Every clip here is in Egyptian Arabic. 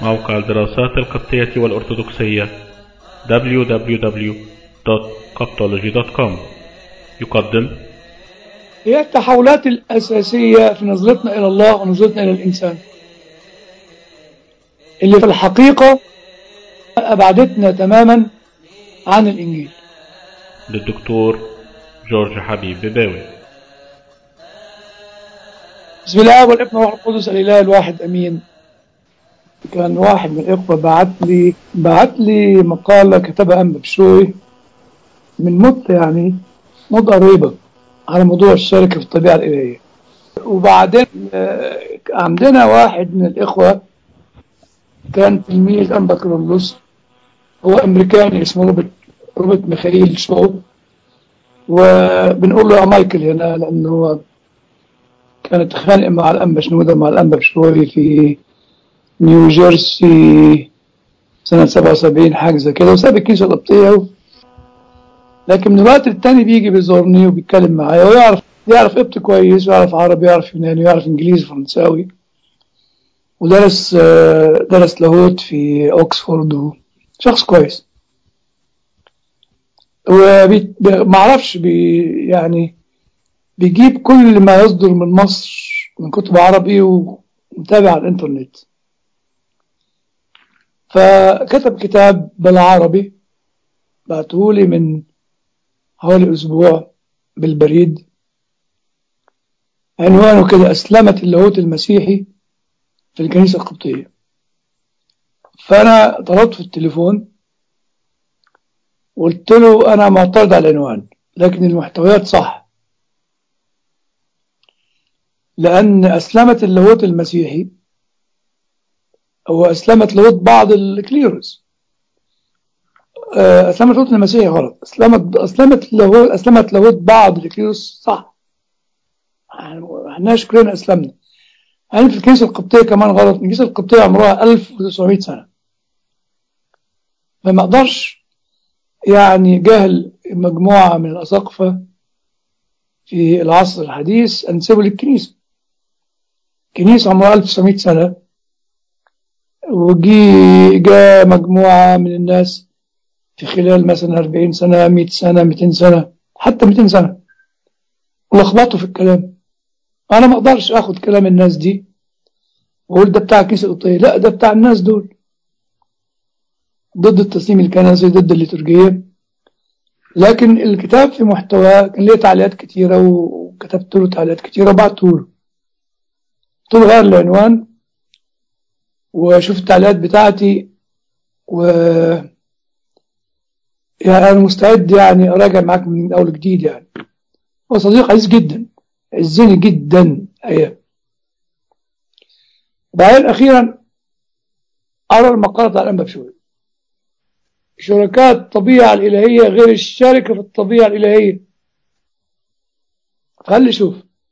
موقع الدراسات القبطية والأرثوذكسية www.coptology.com يقدم هي التحولات الأساسية في نظرتنا إلى الله ونظرتنا إلى الإنسان اللي في الحقيقة أبعدتنا تماما عن الإنجيل للدكتور جورج حبيب بباوي بسم الله والابن والروح القدس الإله الواحد أمين كان واحد من الإخوة بعت لي بعت لي مقالة كتبها أنبا بشوي من مدة يعني مدة قريبة على موضوع الشركة في الطبيعة الإلهية وبعدين آه، عندنا واحد من الإخوة كان تلميذ أنبا كرولوس هو أمريكاني اسمه روبرت روبرت ميخائيل شو وبنقول له يا مايكل هنا لأنه هو كان اتخانق مع الأنبا شنودة مع الأنبا بشوي في نيو جيرسي سنة 77 حاجة زي كده وساب الكنيسة القبطية و... لكن من الوقت التاني بيجي بيزورني وبيتكلم معايا ويعرف يعرف قبط كويس ويعرف عربي ويعرف يوناني ويعرف انجليزي فرنساوي ودرس آه، درس لاهوت في اوكسفورد شخص كويس ومعرفش بي يعني بيجيب كل ما يصدر من مصر من كتب عربي ومتابع على الانترنت فكتب كتاب بالعربي بعتهولي من حوالي أسبوع بالبريد عنوانه كده أسلمت اللاهوت المسيحي في الكنيسة القبطية فأنا طلبت في التليفون وقلت له أنا معترض على العنوان لكن المحتويات صح لأن أسلمت اللاهوت المسيحي هو أسلمت لاهوت بعض الكليروس آه، أسلمت لاهوت المسيحي غلط أسلمت أسلمت لاهوت أسلمت لاهوت بعض الكليروس صح احنا كلنا أسلمنا يعني في الكنيسة القبطية كمان غلط الكنيسة القبطية عمرها 1900 سنة فما أقدرش يعني جهل مجموعة من الأساقفة في العصر الحديث أنسبه للكنيسة الكنيسة عمرها 1900 سنة وجي جاء مجموعة من الناس في خلال مثلا 40 سنة 100 سنة 200 سنة حتى 200 سنة ولخبطوا في الكلام أنا ما أقدرش أخد كلام الناس دي وأقول ده بتاع الكنيسة القبطية لا ده بتاع الناس دول ضد التصميم الكنسي ضد الليتورجية لكن الكتاب في محتواه كان ليه تعليقات كتيرة وكتبت له تعليقات كتيرة وبعته له قلت له غير العنوان وشوف التعليقات بتاعتي و يعني أنا مستعد يعني أراجع معاك من أول جديد يعني هو صديق عزيز جدا عزني جدا أيام بعدين أخيرا أرى المقالة بتاع الأنبا بشوي شركاء الطبيعة الإلهية غير الشركة في الطبيعة الإلهية خلي شوف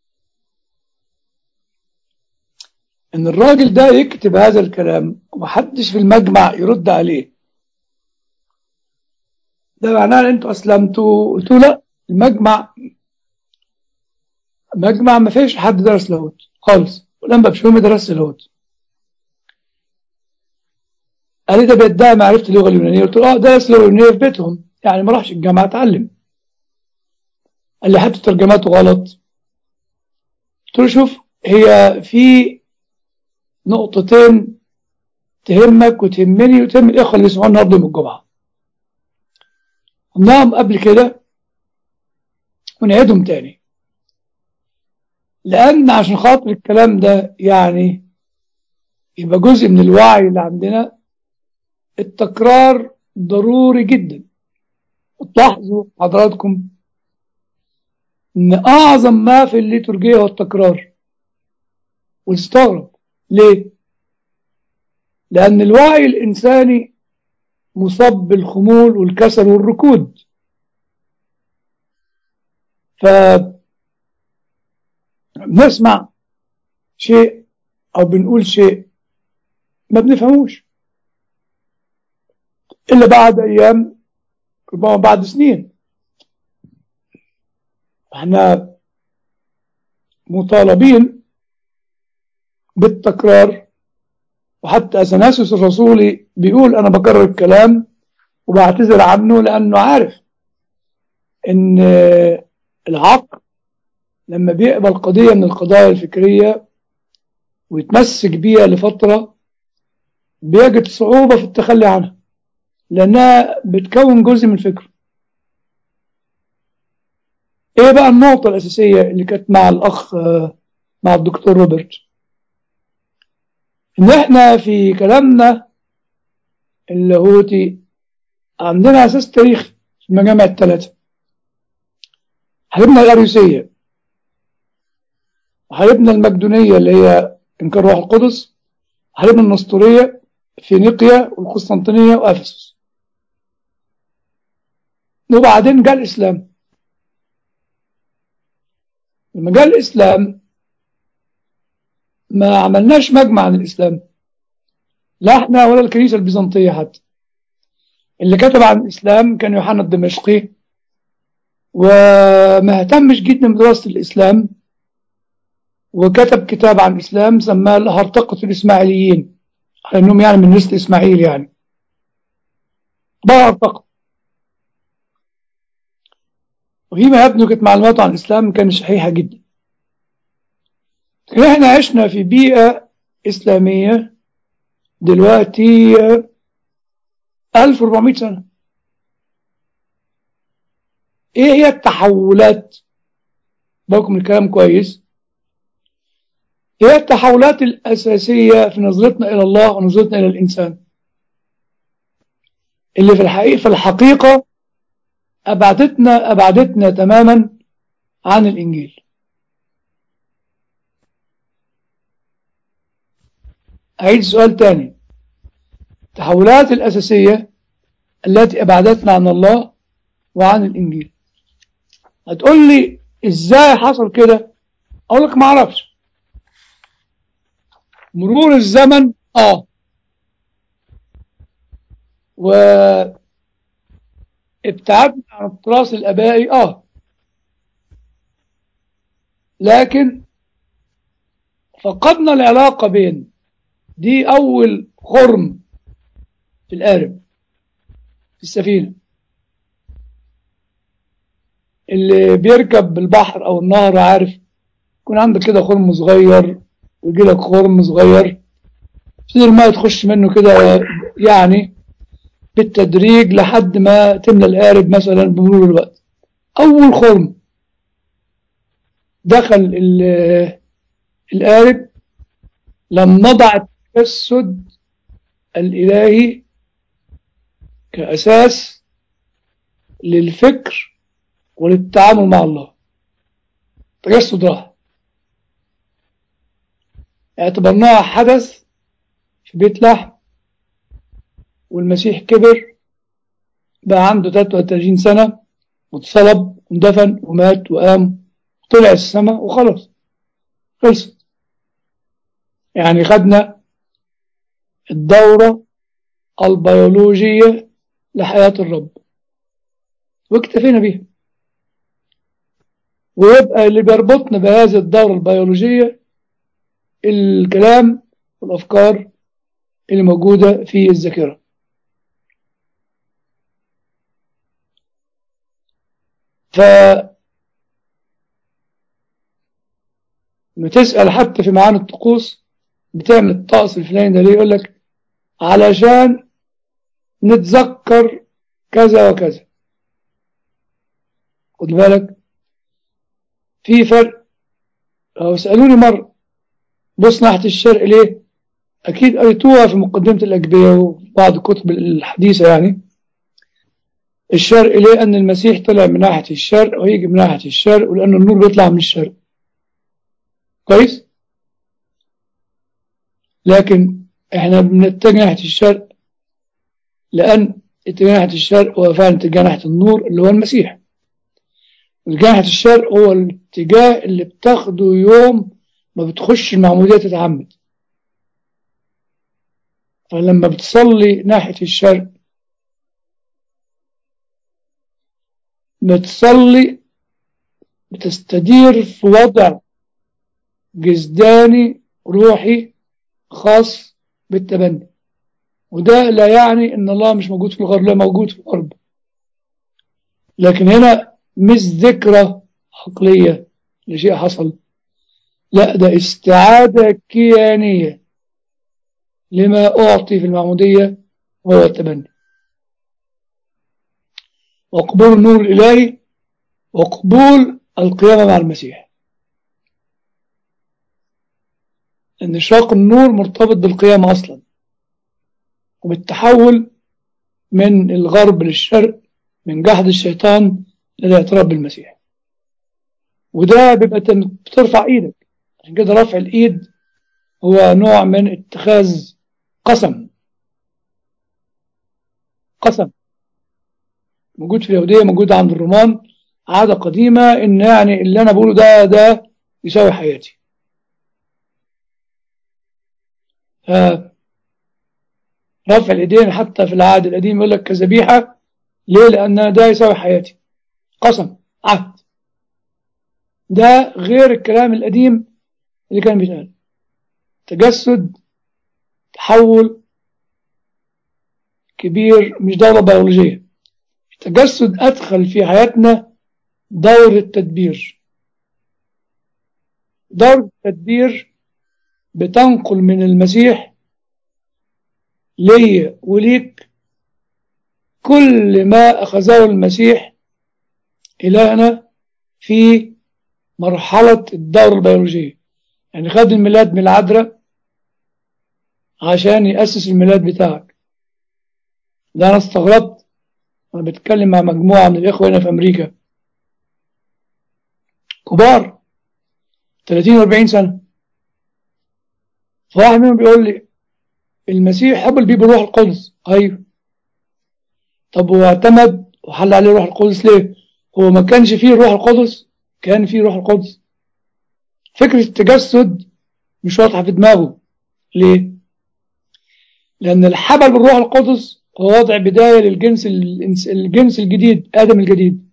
ان الراجل ده يكتب هذا الكلام ومحدش في المجمع يرد عليه ده معناه ان انتوا اسلمتوا قلت له لا المجمع مجمع ما فيش حد درس لاهوت خالص ولما بشوي ما درس لاهوت قال لي ده بيدعي معرفة اللغة اليونانية قلت له اه درس اللغة اليونانية في بيتهم يعني ما راحش الجامعة اتعلم قال لي حتى ترجماته غلط قلت له شوف هي في نقطتين تهمك وتهمني وتهم الإخوة اللي بيسمعونا النهارده يوم الجمعة قلناهم قبل كده ونعيدهم تاني لأن عشان خاطر الكلام ده يعني يبقى جزء من الوعي اللي عندنا التكرار ضروري جدا تلاحظوا حضراتكم ان اعظم ما في الليتورجية هو التكرار وتستغرب ليه لان الوعي الانساني مصاب بالخمول والكسل والركود ف بنسمع شيء او بنقول شيء ما بنفهموش الا بعد ايام ربما بعد سنين احنا مطالبين بالتكرار وحتى اثناسيوس الرسولي بيقول انا بكرر الكلام وبعتذر عنه لانه عارف ان العقل لما بيقبل قضيه من القضايا الفكريه ويتمسك بيها لفتره بيجد صعوبه في التخلي عنها لانها بتكون جزء من فكره ايه بقى النقطه الاساسيه اللي كانت مع الاخ مع الدكتور روبرت ان احنا في كلامنا اللاهوتي عندنا اساس تاريخي في المجامع الثلاثه حبيبنا الاريوسيه وحبيبنا المقدونيه اللي هي انكار روح القدس وحبيبنا النسطوريه فينيقيا والقسطنطينيه وافسس وبعدين جاء الاسلام لما جاء الاسلام ما عملناش مجمع عن الاسلام لا احنا ولا الكنيسه البيزنطيه حتى اللي كتب عن الاسلام كان يوحنا الدمشقي وما اهتمش جدا بدراسه الاسلام وكتب كتاب عن الاسلام سماه هرطقه الاسماعيليين على انهم يعني من نسل اسماعيل يعني بقى هرطقه وفيما يبدو كانت معلوماته عن الاسلام كانت شحيحه جدا احنا عشنا في بيئه اسلاميه دلوقتي 1400 سنه ايه هي التحولات بالكم الكلام كويس هي التحولات الأساسية في نظرتنا إلى الله ونظرتنا إلى الإنسان اللي في الحقيقة في الحقيقة أبعدتنا أبعدتنا تماما عن الإنجيل أعيد سؤال تاني التحولات الأساسية التي أبعدتنا عن الله وعن الإنجيل هتقول لي إزاي حصل كده أقول لك ما أعرفش مرور الزمن اه وابتعدنا عن التراث الابائي اه لكن فقدنا العلاقة بين دي اول خرم في القارب في السفينة اللي بيركب بالبحر او النهر عارف يكون عندك كده خرم صغير ويجي لك خرم صغير تقدر الماء تخش منه كده يعني بالتدريج لحد ما تملى القارب مثلا بمرور الوقت أول خرم دخل القارب لم نضع التجسد الإلهي كأساس للفكر وللتعامل مع الله تجسد راح اعتبرناها حدث في بيت لحم والمسيح كبر بقى عنده 33 سنة واتصلب واندفن ومات وقام طلع السماء وخلص خلصت يعني خدنا الدورة البيولوجية لحياة الرب واكتفينا بيها ويبقى اللي بيربطنا بهذه الدورة البيولوجية الكلام والأفكار اللي موجودة في الذاكرة ف ما تسأل حتى في معاني الطقوس بتعمل الطقس الفلاني ده ليه يقول لك علشان نتذكر كذا وكذا خد بالك في فرق لو سألوني مرة بص ناحية الشرق ليه أكيد قريتوها في مقدمة الأجبية وبعض الكتب الحديثة يعني الشرق ليه أن المسيح طلع من ناحية الشرق ويجي من ناحية الشرق ولأن النور بيطلع من الشرق كويس لكن احنا بنتجه ناحية الشرق لأن اتجاه ناحية الشرق هو فعلا اتجاه ناحية النور اللي هو المسيح اتجاه ناحية الشرق هو الاتجاه اللي بتاخده يوم ما بتخش المعمودية تتعمد فلما بتصلي ناحية الشرق بتصلي بتستدير في وضع جسداني روحي خاص بالتبني وده لا يعني ان الله مش موجود في الغرب لا موجود في الغرب لكن هنا مش ذكرى عقلية لشيء حصل لا ده استعادة كيانية لما أعطي في المعمودية وهو التبني وقبول النور الإلهي وقبول القيامة مع المسيح أن إشراق النور مرتبط بالقيامة أصلا وبالتحول من الغرب للشرق من جحد الشيطان للاعتراف بالمسيح وده بيبقى بترفع ايدك عشان كده رفع الايد هو نوع من اتخاذ قسم قسم موجود في اليهودية موجود عند الرومان عادة قديمة ان يعني اللي انا بقوله ده ده يساوي حياتي رفع الايدين حتى في العهد القديم يقول لك كذبيحة ليه لان ده يساوي حياتي قسم عهد ده غير الكلام القديم اللي كان بيتقال تجسد تحول كبير مش دورة بيولوجية التجسد أدخل في حياتنا دور التدبير دور التدبير بتنقل من المسيح ليا وليك كل ما أخذه المسيح إلهنا في مرحلة الدورة البيولوجية يعني خد الميلاد من العذراء عشان يأسس الميلاد بتاعك ده أنا استغربت أنا بتكلم مع مجموعة من الإخوة هنا في أمريكا كبار 30 و40 سنة فواحد منهم بيقول لي المسيح حبل بيه بروح القدس أيوه طب هو اعتمد وحل عليه روح القدس ليه؟ هو ما كانش فيه روح القدس كان فيه روح القدس فكرة التجسد مش واضحة في دماغه ليه؟ لأن الحبل بالروح القدس هو وضع بداية للجنس الجنس الجديد آدم الجديد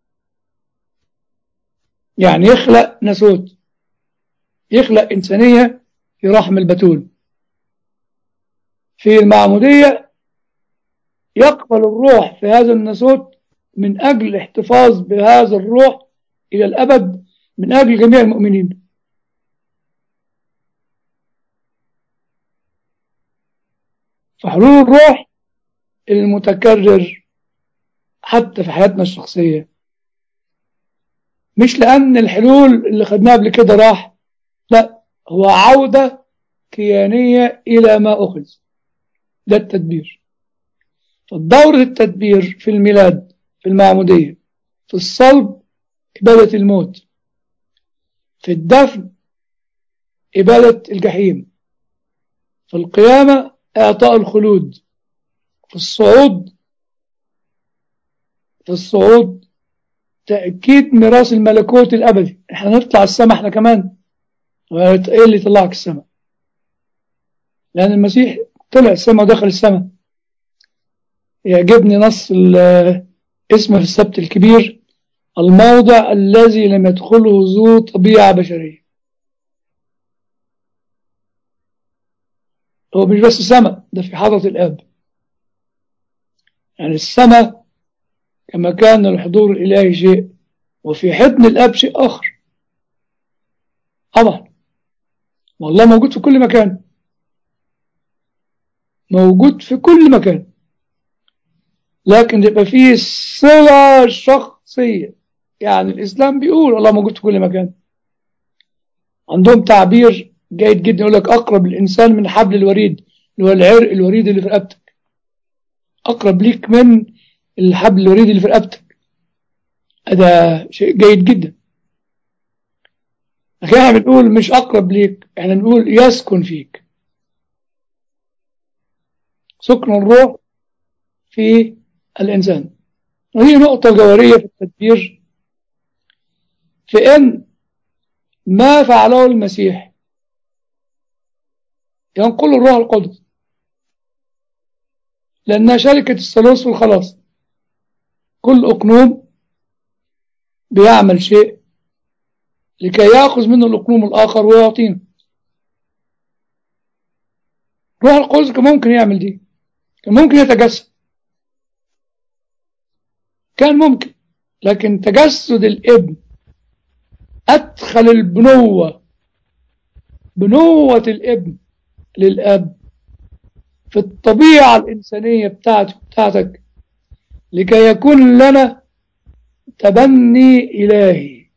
يعني يخلق ناسوت يخلق إنسانية في رحم البتول في المعمودية يقبل الروح في هذا الناسوت من أجل الاحتفاظ بهذا الروح إلى الأبد من أجل جميع المؤمنين فحلول الروح المتكرر حتى في حياتنا الشخصية مش لأن الحلول اللي خدناها قبل كده راح لا هو عودة كيانية إلى ما أخذ ده التدبير فالدور التدبير في الميلاد في المعمودية في الصلب إبادة الموت في الدفن إبادة الجحيم في القيامة إعطاء الخلود في الصعود في الصعود تأكيد ميراث الملكوت الأبدي احنا نطلع السماء احنا كمان ايه اللي طلعك السماء لأن المسيح طلع السماء ودخل السماء يعجبني نص اسمه في السبت الكبير الموضع الذي لم يدخله ذو طبيعة بشرية هو مش بس السماء ده في حضرة الآب يعني السماء كما كان الحضور الإلهي شيء وفي حضن الآب شيء آخر طبعا والله موجود في كل مكان موجود في كل مكان لكن يبقى فيه صلة شخصية يعني الإسلام بيقول الله موجود في كل مكان عندهم تعبير جيد جدا يقول لك أقرب الإنسان من حبل الوريد اللي هو العرق الوريد اللي في رقبتك أقرب ليك من الحبل الوريد اللي في رقبتك هذا شيء جيد جدا لكن احنا بنقول مش أقرب ليك احنا بنقول يسكن فيك سكن الروح في الإنسان وهي نقطة جوهرية في التدبير في أن ما فعله المسيح ينقل الروح القدس لأنها شركة الثالوث في الخلاص كل أقنوم بيعمل شيء لكي يأخذ منه الأقنوم الآخر ويعطينا روح القدس كان ممكن يعمل دي كان ممكن يتجسد كان ممكن لكن تجسد الابن أدخل البنوة بنوة الابن للأب في الطبيعة الإنسانية بتاعتك بتاعتك لكي يكون لنا تبني إلهي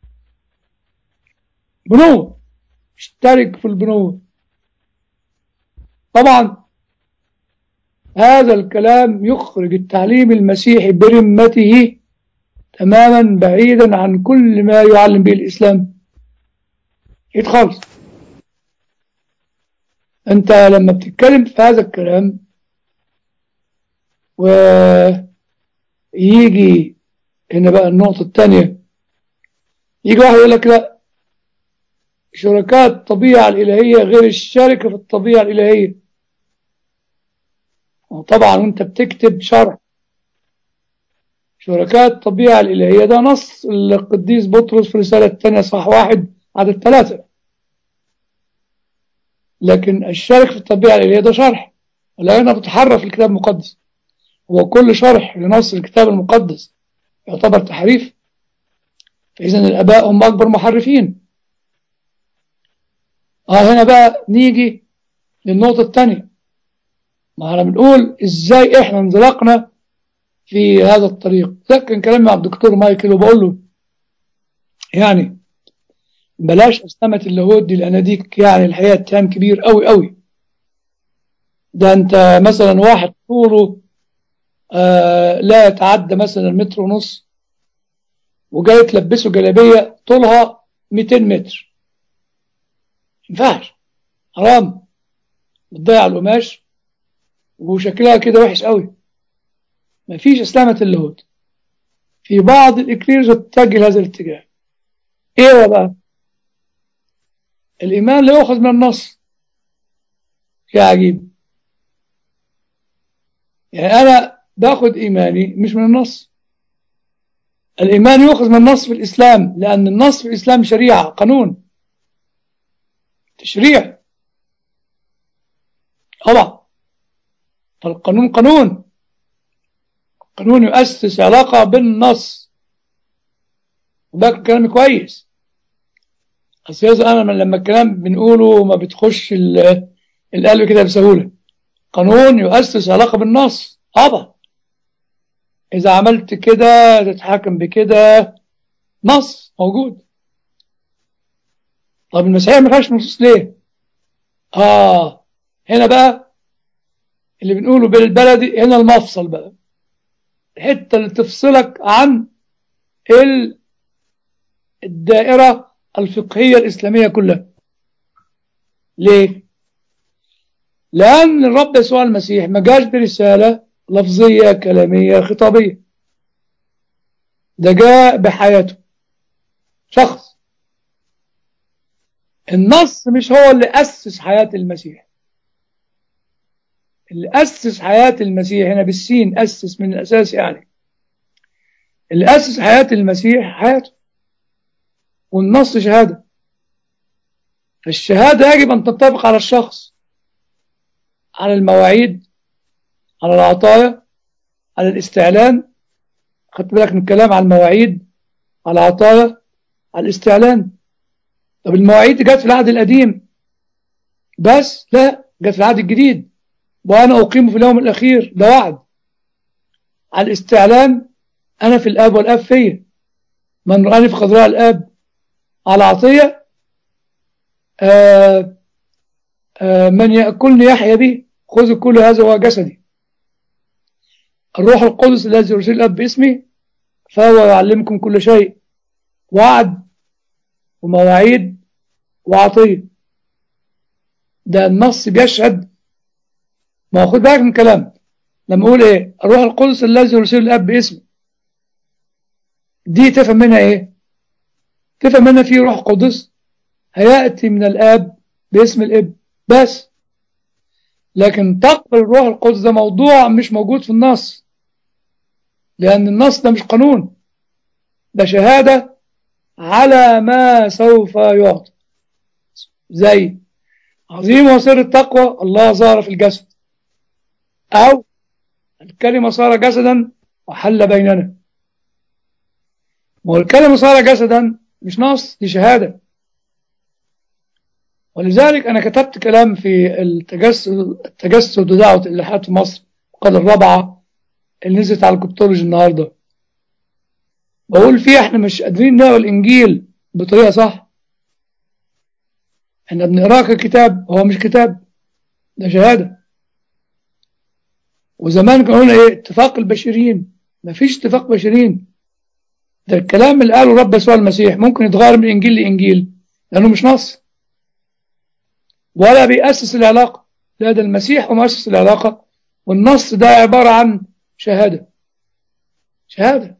بنوة اشترك في البنوة طبعا هذا الكلام يخرج التعليم المسيحي برمته تماما بعيدا عن كل ما يعلم به الإسلام بعيد خالص أنت لما بتتكلم في هذا الكلام ويجي هنا بقى النقطة الثانية يجي واحد يقول لك لا شركاء الطبيعة الإلهية غير الشركة في الطبيعة الإلهية طبعا وانت بتكتب شرح شركاء الطبيعة الإلهية ده نص القديس بطرس في رسالة الثانية صح واحد عدد ثلاثة لكن الشرك في الطبيعة الإلهية ده شرح لا أنا بتحرف الكتاب المقدس هو كل شرح لنص الكتاب المقدس يعتبر تحريف فإذا الآباء هم أكبر محرفين آه هنا بقى نيجي للنقطة الثانية ما احنا بنقول ازاي احنا انزلقنا في هذا الطريق ده كان كلامي مع الدكتور مايكل وبقول له يعني بلاش استمة اللاهوت دي لان ديك يعني الحقيقه اتهام كبير قوي قوي ده انت مثلا واحد طوله آه لا يتعدى مثلا متر ونص وجاي تلبسه جلابيه طولها 200 متر ينفعش حرام بتضيع القماش وشكلها كده وحش قوي مفيش اسلامة اللاهوت في بعض الاكليرز تتجه هذا الاتجاه ايه هو بقى الايمان لا يؤخذ من النص يا عجيب يعني انا باخد ايماني مش من النص الايمان يؤخذ من النص في الاسلام لان النص في الاسلام شريعه قانون تشريع طبعا فالقانون قانون قانون يؤسس علاقة بالنص وده كلام كويس أصل أنا لما الكلام بنقوله ما بتخش القلب كده بسهولة قانون يؤسس علاقة بالنص طبعا إذا عملت كده تتحكم بكده نص موجود طب المسيحية ما فيهاش نصوص ليه؟ آه هنا بقى اللي بنقوله بالبلدي هنا المفصل بقى الحته اللي تفصلك عن الدائره الفقهيه الاسلاميه كلها ليه لان الرب يسوع المسيح ما جاش برساله لفظيه كلاميه خطابيه ده جاء بحياته شخص النص مش هو اللي اسس حياه المسيح اللي أسس حياة المسيح هنا بالسين أسس من الأساس يعني اللي أسس حياة المسيح حياته والنص شهادة الشهادة يجب أن تنطبق على الشخص على المواعيد على العطايا على الاستعلان خدت بالك من الكلام على المواعيد على العطايا على الاستعلان طب المواعيد جت في العهد القديم بس لا جت في العهد الجديد وأنا أقيم في اليوم الأخير ده وعد على الاستعلان أنا في الآب والآب فيا من رآني في خضراء الآب على عطية آآ آآ من يأكلني يحيى بي خذ كل هذا هو جسدي الروح القدس الذي يرسل الأب باسمي فهو يعلمكم كل شيء وعد ومواعيد وعطية ده النص بيشهد ما هو خد بالك من الكلام لما اقول ايه الروح القدس الذي يرسل الاب باسمه دي تفهم منها ايه تفهم منها في روح قدس هياتي من الاب باسم الاب بس لكن تقبل الروح القدس ده موضوع مش موجود في النص لان النص ده مش قانون ده شهاده على ما سوف يعطى زي عظيم وسر التقوى الله ظهر في الجسد أو الكلمة صار جسدا وحل بيننا ما هو الكلمة صار جسدا مش نص دي شهادة ولذلك أنا كتبت كلام في التجسد التجسد ودعوة الإلحاد في مصر القادة الرابعة اللي نزلت على الكبتولوجي النهاردة بقول فيه احنا مش قادرين نقرا الإنجيل بطريقة صح احنا بنقراه ككتاب هو مش كتاب ده شهادة وزمان كانوا قلنا ايه اتفاق البشرين مفيش اتفاق بشرين ده الكلام اللي قاله رب يسوع المسيح ممكن يتغير من انجيل لانجيل لانه مش نص ولا بيأسس العلاقة لا ده المسيح هو مؤسس العلاقة والنص ده عبارة عن شهادة شهادة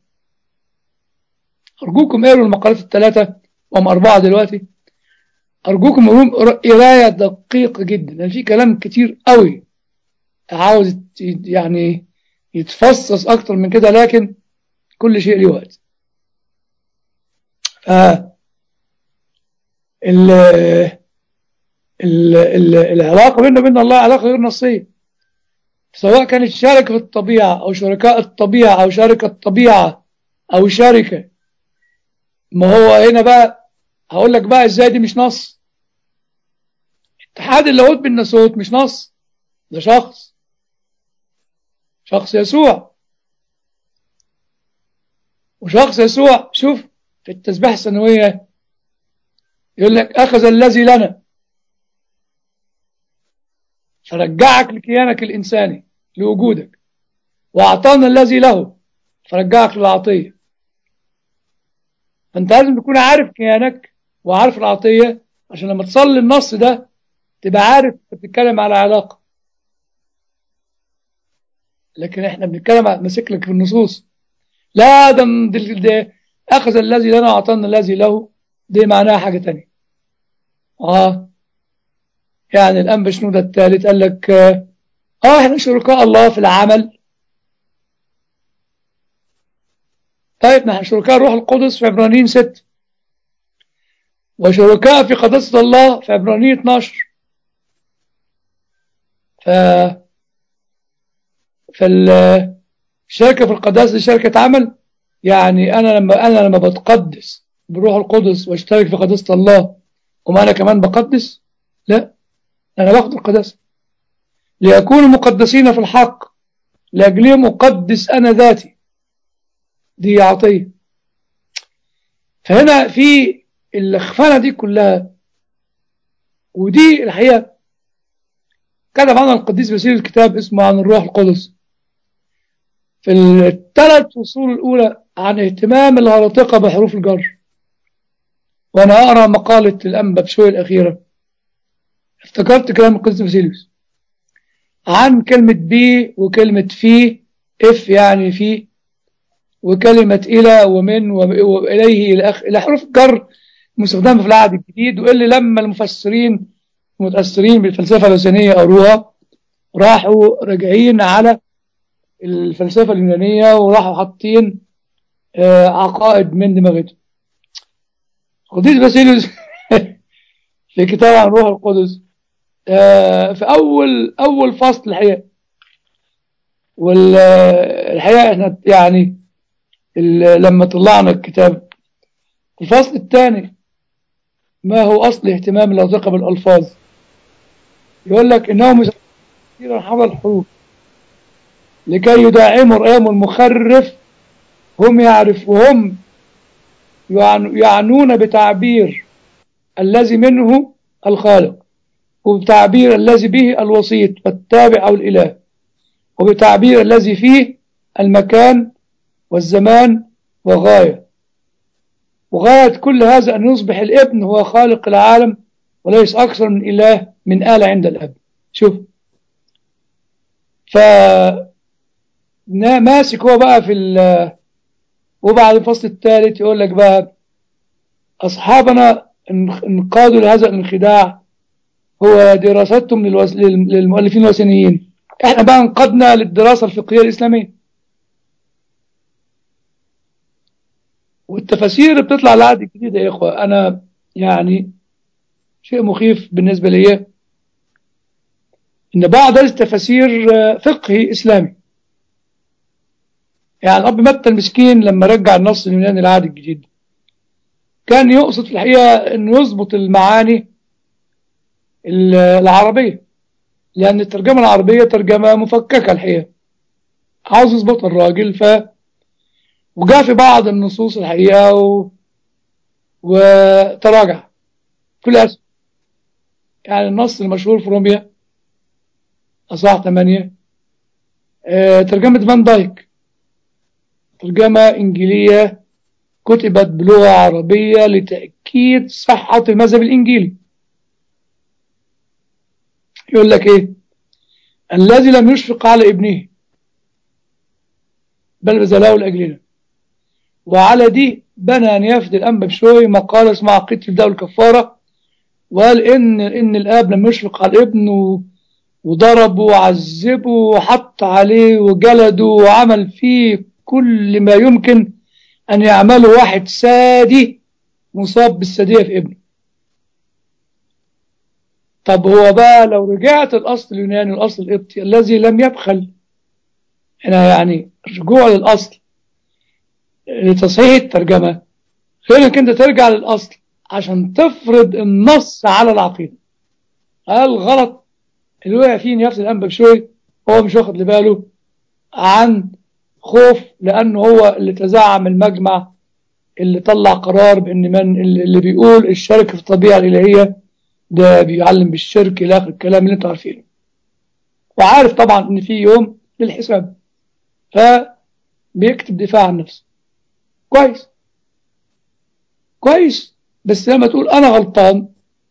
أرجوكم اقروا المقالات الثلاثة وهم أربعة دلوقتي أرجوكم اقروا قراية دقيقة جدا لأن في كلام كتير قوي عاوز يعني يتفصص أكتر من كده لكن كل شيء له وقت ف ال ال ال العلاقة بيننا وبين الله علاقة غير نصية سواء كانت شركة في الطبيعة أو شركاء الطبيعة أو شركة الطبيعة أو شركة ما هو هنا بقى هقول لك بقى ازاي دي مش نص اتحاد اللاهوت بالناسوت مش نص ده شخص شخص يسوع وشخص يسوع شوف في التسبيح السنوية يقول لك أخذ الذي لنا فرجعك لكيانك الإنساني لوجودك وأعطانا الذي له فرجعك للعطية فأنت لازم تكون عارف كيانك وعارف العطية عشان لما تصلي النص ده تبقى عارف بتتكلم على علاقة لكن احنا بنتكلم ماسك لك في النصوص لا ده, ده, ده أخذ الذي لنا وأعطانا الذي له دي معناها حاجة تانية آه يعني الأنبا شنودة الثالث قال لك آه احنا شركاء الله في العمل طيب نحن شركاء الروح القدس في عبرانيين 6 وشركاء في قداسة الله في عبرانيين 12 ف فالشركة في القداسة دي شركة عمل يعني أنا لما أنا لما بتقدس بروح القدس واشترك في قداسة الله وما أنا كمان بقدس لا أنا باخد القداسة ليكونوا مقدسين في الحق لأجلهم أقدس أنا ذاتي دي عطية فهنا في الخفانة دي كلها ودي الحقيقة كتب عنها القديس بسير الكتاب اسمه عن الروح القدس في الثلاث فصول الأولى عن اهتمام الهرطقة بحروف الجر وأنا أقرأ مقالة الأنبا بشوية الأخيرة افتكرت كلام القديس باسيليوس عن كلمة بي وكلمة في اف يعني في وكلمة إلى ومن وإليه إلى أخ إلى حروف جر مستخدمة في العهد الجديد واللي لما المفسرين المتأثرين بالفلسفة اللسانية قروها راحوا راجعين على الفلسفة اليونانية وراحوا حاطين آه عقائد من دماغتهم قديس باسيليوس في كتاب عن روح القدس آه في أول أول فصل الحقيقة والحقيقة احنا يعني لما طلعنا الكتاب الفصل الثاني ما هو أصل اهتمام اللاذقة بالألفاظ يقول لك إنهم كثيرا حول الحروف لكي يدعموا رأيهم المخرف هم يعرف وهم يعنون بتعبير الذي منه الخالق وبتعبير الذي به الوسيط والتابع أو الإله وبتعبير الذي فيه المكان والزمان وغاية وغاية كل هذا أن يصبح الابن هو خالق العالم وليس أكثر من إله من آلة عند الأب شوف ف ماسك هو بقى في ال وبعد الفصل الثالث يقول لك بقى أصحابنا انقادوا لهذا الانخداع هو دراستهم للوس... للمؤلفين الوثنيين احنا بقى انقدنا للدراسة الفقهية الإسلامية والتفاسير اللي بتطلع العهد الجديد يا إخوة أنا يعني شيء مخيف بالنسبة لي إن بعض التفاسير فقهي إسلامي يعني الأب متى المسكين لما رجع النص اليوناني العهد الجديد كان يقصد في الحقيقة أنه يظبط المعاني العربية لأن الترجمة العربية ترجمة مفككة الحقيقة عاوز يظبط الراجل ف وجاء في بعض النصوص الحقيقة و... وتراجع كل أسف يعني النص المشهور في روميا أصحاح 8 آه ترجمة فان دايك ترجمة إنجيلية كتبت بلغة عربية لتأكيد صحة المذهب الإنجيلي يقول لك إيه الذي لم يشفق على ابنه بل بذله لأجلنا وعلى دي بنى أن يفد الأنبا بشوي مقالة اسمها عقيدة الفداء والكفارة وقال إن إن الآب لم يشفق على ابنه وضربه وعذبه وحط عليه وجلده وعمل فيه كل ما يمكن أن يعمله واحد سادي مصاب بالسادية في ابنه طب هو بقى لو رجعت الأصل اليوناني والأصل القبطي الذي لم يبخل هنا يعني رجوع للأصل لتصحيح الترجمة غير انك انت ترجع للأصل عشان تفرض النص على العقيدة الغلط اللي وقع فيه نفس الأنبا بشوي هو مش واخد باله عن خوف لأنه هو اللي تزعم المجمع اللي طلع قرار بأن من اللي بيقول الشرك في الطبيعة الإلهية ده بيعلم بالشرك إلى آخر الكلام اللي انتوا عارفينه وعارف طبعا ان في يوم للحساب فبيكتب دفاع عن نفسه كويس كويس بس لما تقول انا غلطان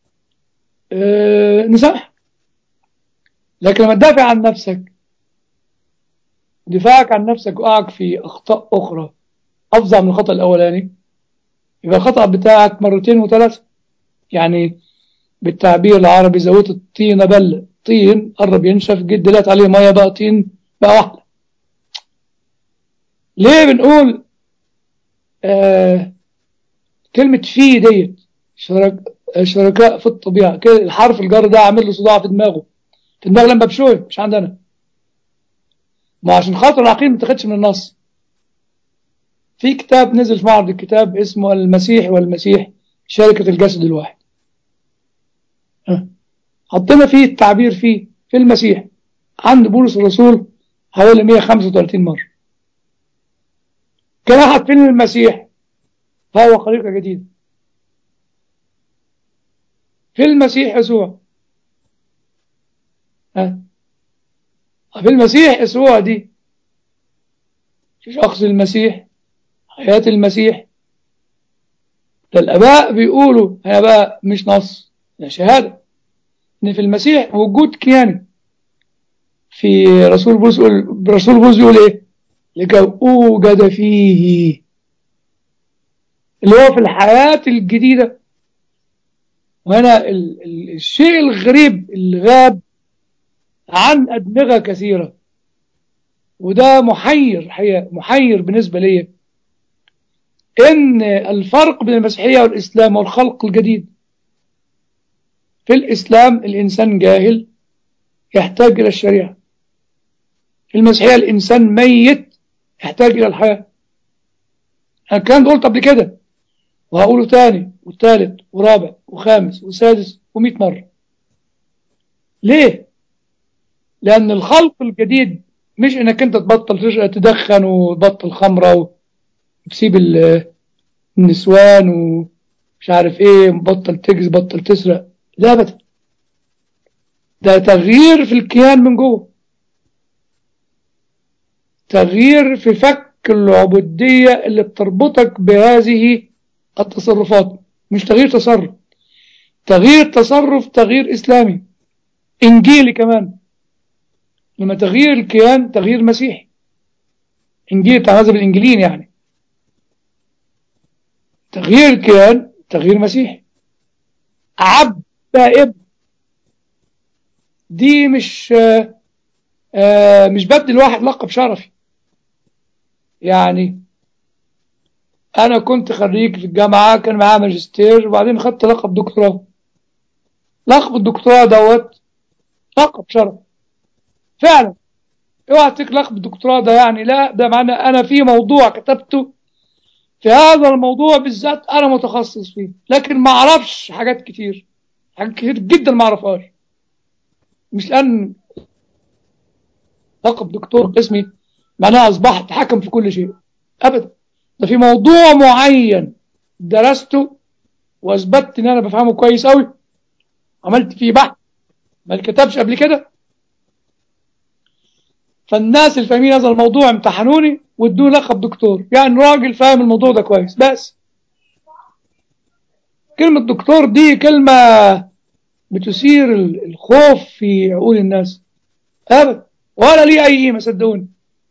اه نسامح لكن لما تدافع عن نفسك دفاعك عن نفسك وقعك في اخطاء اخرى افظع من الخطا الاولاني يبقى الخطا بتاعك مرتين وثلاثه يعني بالتعبير العربي زودت الطينه بله طين قرب ينشف جد دلات عليه ميه بقى طين بقى واحده ليه بنقول آه كلمة في ديت شرك شركاء في الطبيعة كده الحرف الجر ده عامل له صداع في دماغه في دماغ لما بشوي مش عندنا ما عشان خاطر العقيم ما تاخدش من النص في كتاب نزل في معرض الكتاب اسمه المسيح والمسيح شركة الجسد الواحد حطينا فيه التعبير فيه في المسيح عند بولس الرسول حوالي 135 مرة كان أحد فيلم المسيح فهو خليقة جديدة في المسيح يسوع ها في المسيح يسوع دي في شخص المسيح حياة المسيح ده الآباء بيقولوا هنا بقى مش نص ده شهادة إن في المسيح وجود كياني في رسول بولس يقول رسول بولس يقول إيه؟ لكي أوجد فيه اللي هو في الحياة الجديدة وهنا ال ال الشيء الغريب اللي غاب عن أدمغة كثيرة وده محير حقيقة محير بالنسبة لي إن الفرق بين المسيحية والإسلام والخلق الجديد في الإسلام الإنسان جاهل يحتاج إلى الشريعة في المسيحية الإنسان ميت يحتاج إلى الحياة أنا كان قلت قبل كده وهقوله تاني وثالث ورابع وخامس وسادس ومئة مرة ليه؟ لأن الخلق الجديد مش إنك أنت تبطل تدخن وتبطل خمرة وتسيب النسوان ومش عارف إيه بطل تجز بطل تسرق لا أبدا ده تغيير في الكيان من جوه تغيير في فك العبودية اللي بتربطك بهذه التصرفات مش تغيير تصرف تغيير تصرف تغيير إسلامي إنجيلي كمان لما تغيير الكيان تغيير مسيحي إنجيل بتاع مذهب الإنجيليين يعني تغيير الكيان تغيير مسيحي عبد ابن دي مش آآ آآ مش بدي الواحد لقب شرفي يعني انا كنت خريج في الجامعة كان معايا ماجستير وبعدين خدت لقب دكتوراه لقب الدكتوراه دوت لقب شرف فعلا اوعى تقلق بالدكتوراه ده يعني لا ده معنى انا في موضوع كتبته في هذا الموضوع بالذات انا متخصص فيه لكن ما اعرفش حاجات كتير حاجات كتير جدا ما اعرفهاش مش لان لقب دكتور اسمي معناها اصبحت حكم في كل شيء ابدا ده في موضوع معين درسته واثبتت ان انا بفهمه كويس قوي عملت فيه بحث ما كتبش قبل كده فالناس اللي فاهمين هذا الموضوع امتحنوني وادوني لقب دكتور يعني راجل فاهم الموضوع ده كويس بس كلمة دكتور دي كلمة بتثير الخوف في عقول الناس أبدا ولا لي أي قيمة صدقوني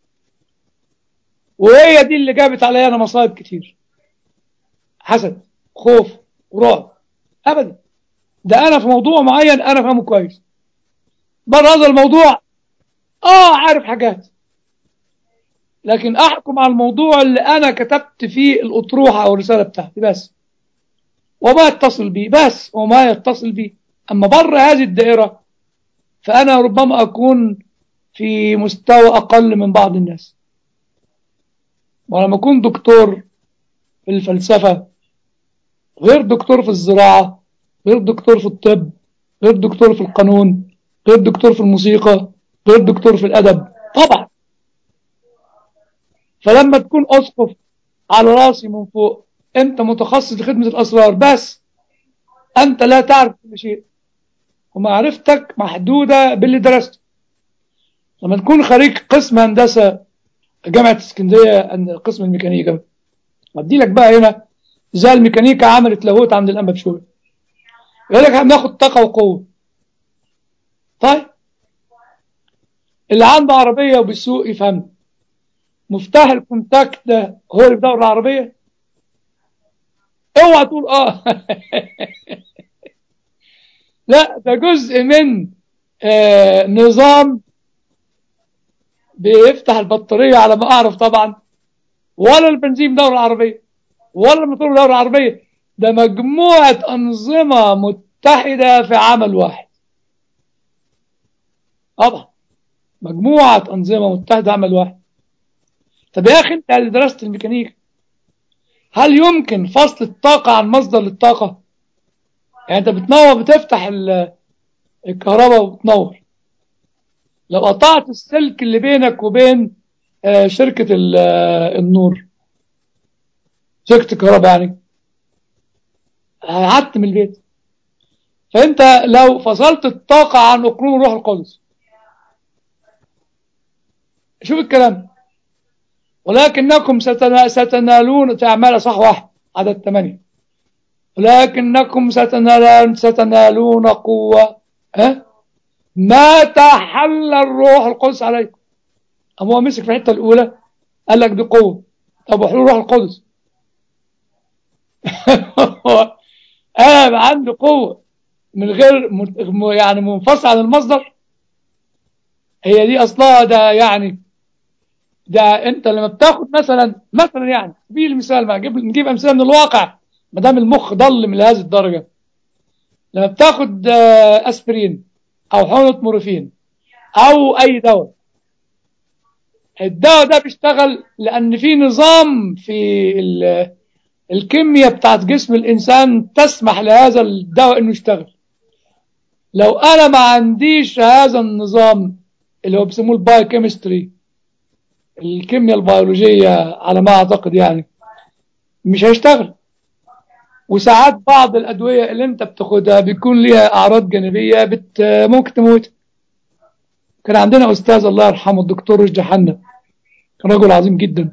وهي دي اللي جابت عليا أنا مصائب كتير حسد خوف ورعب أبدا ده أنا في موضوع معين أنا فاهمه كويس بره هذا الموضوع آه عارف حاجات لكن أحكم على الموضوع اللي أنا كتبت فيه الأطروحة أو الرسالة بتاعتي بس وما يتصل بي بس وما يتصل بي أما بره هذه الدائرة فأنا ربما أكون في مستوى أقل من بعض الناس ولما أكون دكتور في الفلسفة غير دكتور في الزراعة غير دكتور في الطب غير دكتور في القانون غير دكتور في الموسيقى غير دكتور في الأدب طبعا فلما تكون أسقف على راسي من فوق أنت متخصص في خدمة الأسرار بس أنت لا تعرف كل شيء ومعرفتك محدودة باللي درسته لما تكون خريج قسم هندسة جامعة اسكندرية قسم الميكانيكا أدي لك بقى هنا زي الميكانيكا عملت لاهوت عند الأنبا بشوي يقول لك هناخد طاقة وقوة طيب اللي عنده عربية وبيسوق يفهم مفتاح الكونتاكت ده هو اللي بدور العربية اوعى تقول اه لا ده جزء من آه نظام بيفتح البطارية على ما أعرف طبعا ولا البنزين بدور العربية ولا الموتور بدور العربية ده مجموعة أنظمة متحدة في عمل واحد طبعا مجموعة أنظمة متحدة في عمل واحد طب يا أخي أنت اللي درست الميكانيكا هل يمكن فصل الطاقة عن مصدر للطاقة يعني أنت بتنور بتفتح الكهرباء وبتنور لو قطعت السلك اللي بينك وبين شركة النور شركة الكهرباء يعني قعدت من البيت فأنت لو فصلت الطاقة عن أقلوم الروح القدس شوف الكلام ولكنكم ستنالون في أعمال صح واحد عدد ثمانية ولكنكم ستنالون, ستنالون قوة أه؟ ما تحل الروح القدس عليكم أما هو مسك في الحتة الأولى قال لك دي قوة طب وحلول الروح القدس أنا عنده قوة من غير يعني منفصل عن المصدر هي دي أصلها ده يعني ده أنت لما بتاخد مثلا مثلا يعني في المثال ما نجيب نجيب أمثلة من الواقع ما دام المخ ضل لهذه الدرجة لما بتاخد أسبرين أو حقنة مورفين أو أي دواء الدواء ده بيشتغل لأن في نظام في الكيمياء بتاعت جسم الإنسان تسمح لهذا الدواء إنه يشتغل لو أنا ما عنديش هذا النظام اللي هو بيسموه البايوكيمستري الكيمياء البيولوجية على ما أعتقد يعني مش هيشتغل وساعات بعض الأدوية اللي أنت بتاخدها بيكون ليها أعراض جانبية بت ممكن تموت كان عندنا أستاذ الله يرحمه الدكتور رشدي حنا كان رجل عظيم جدا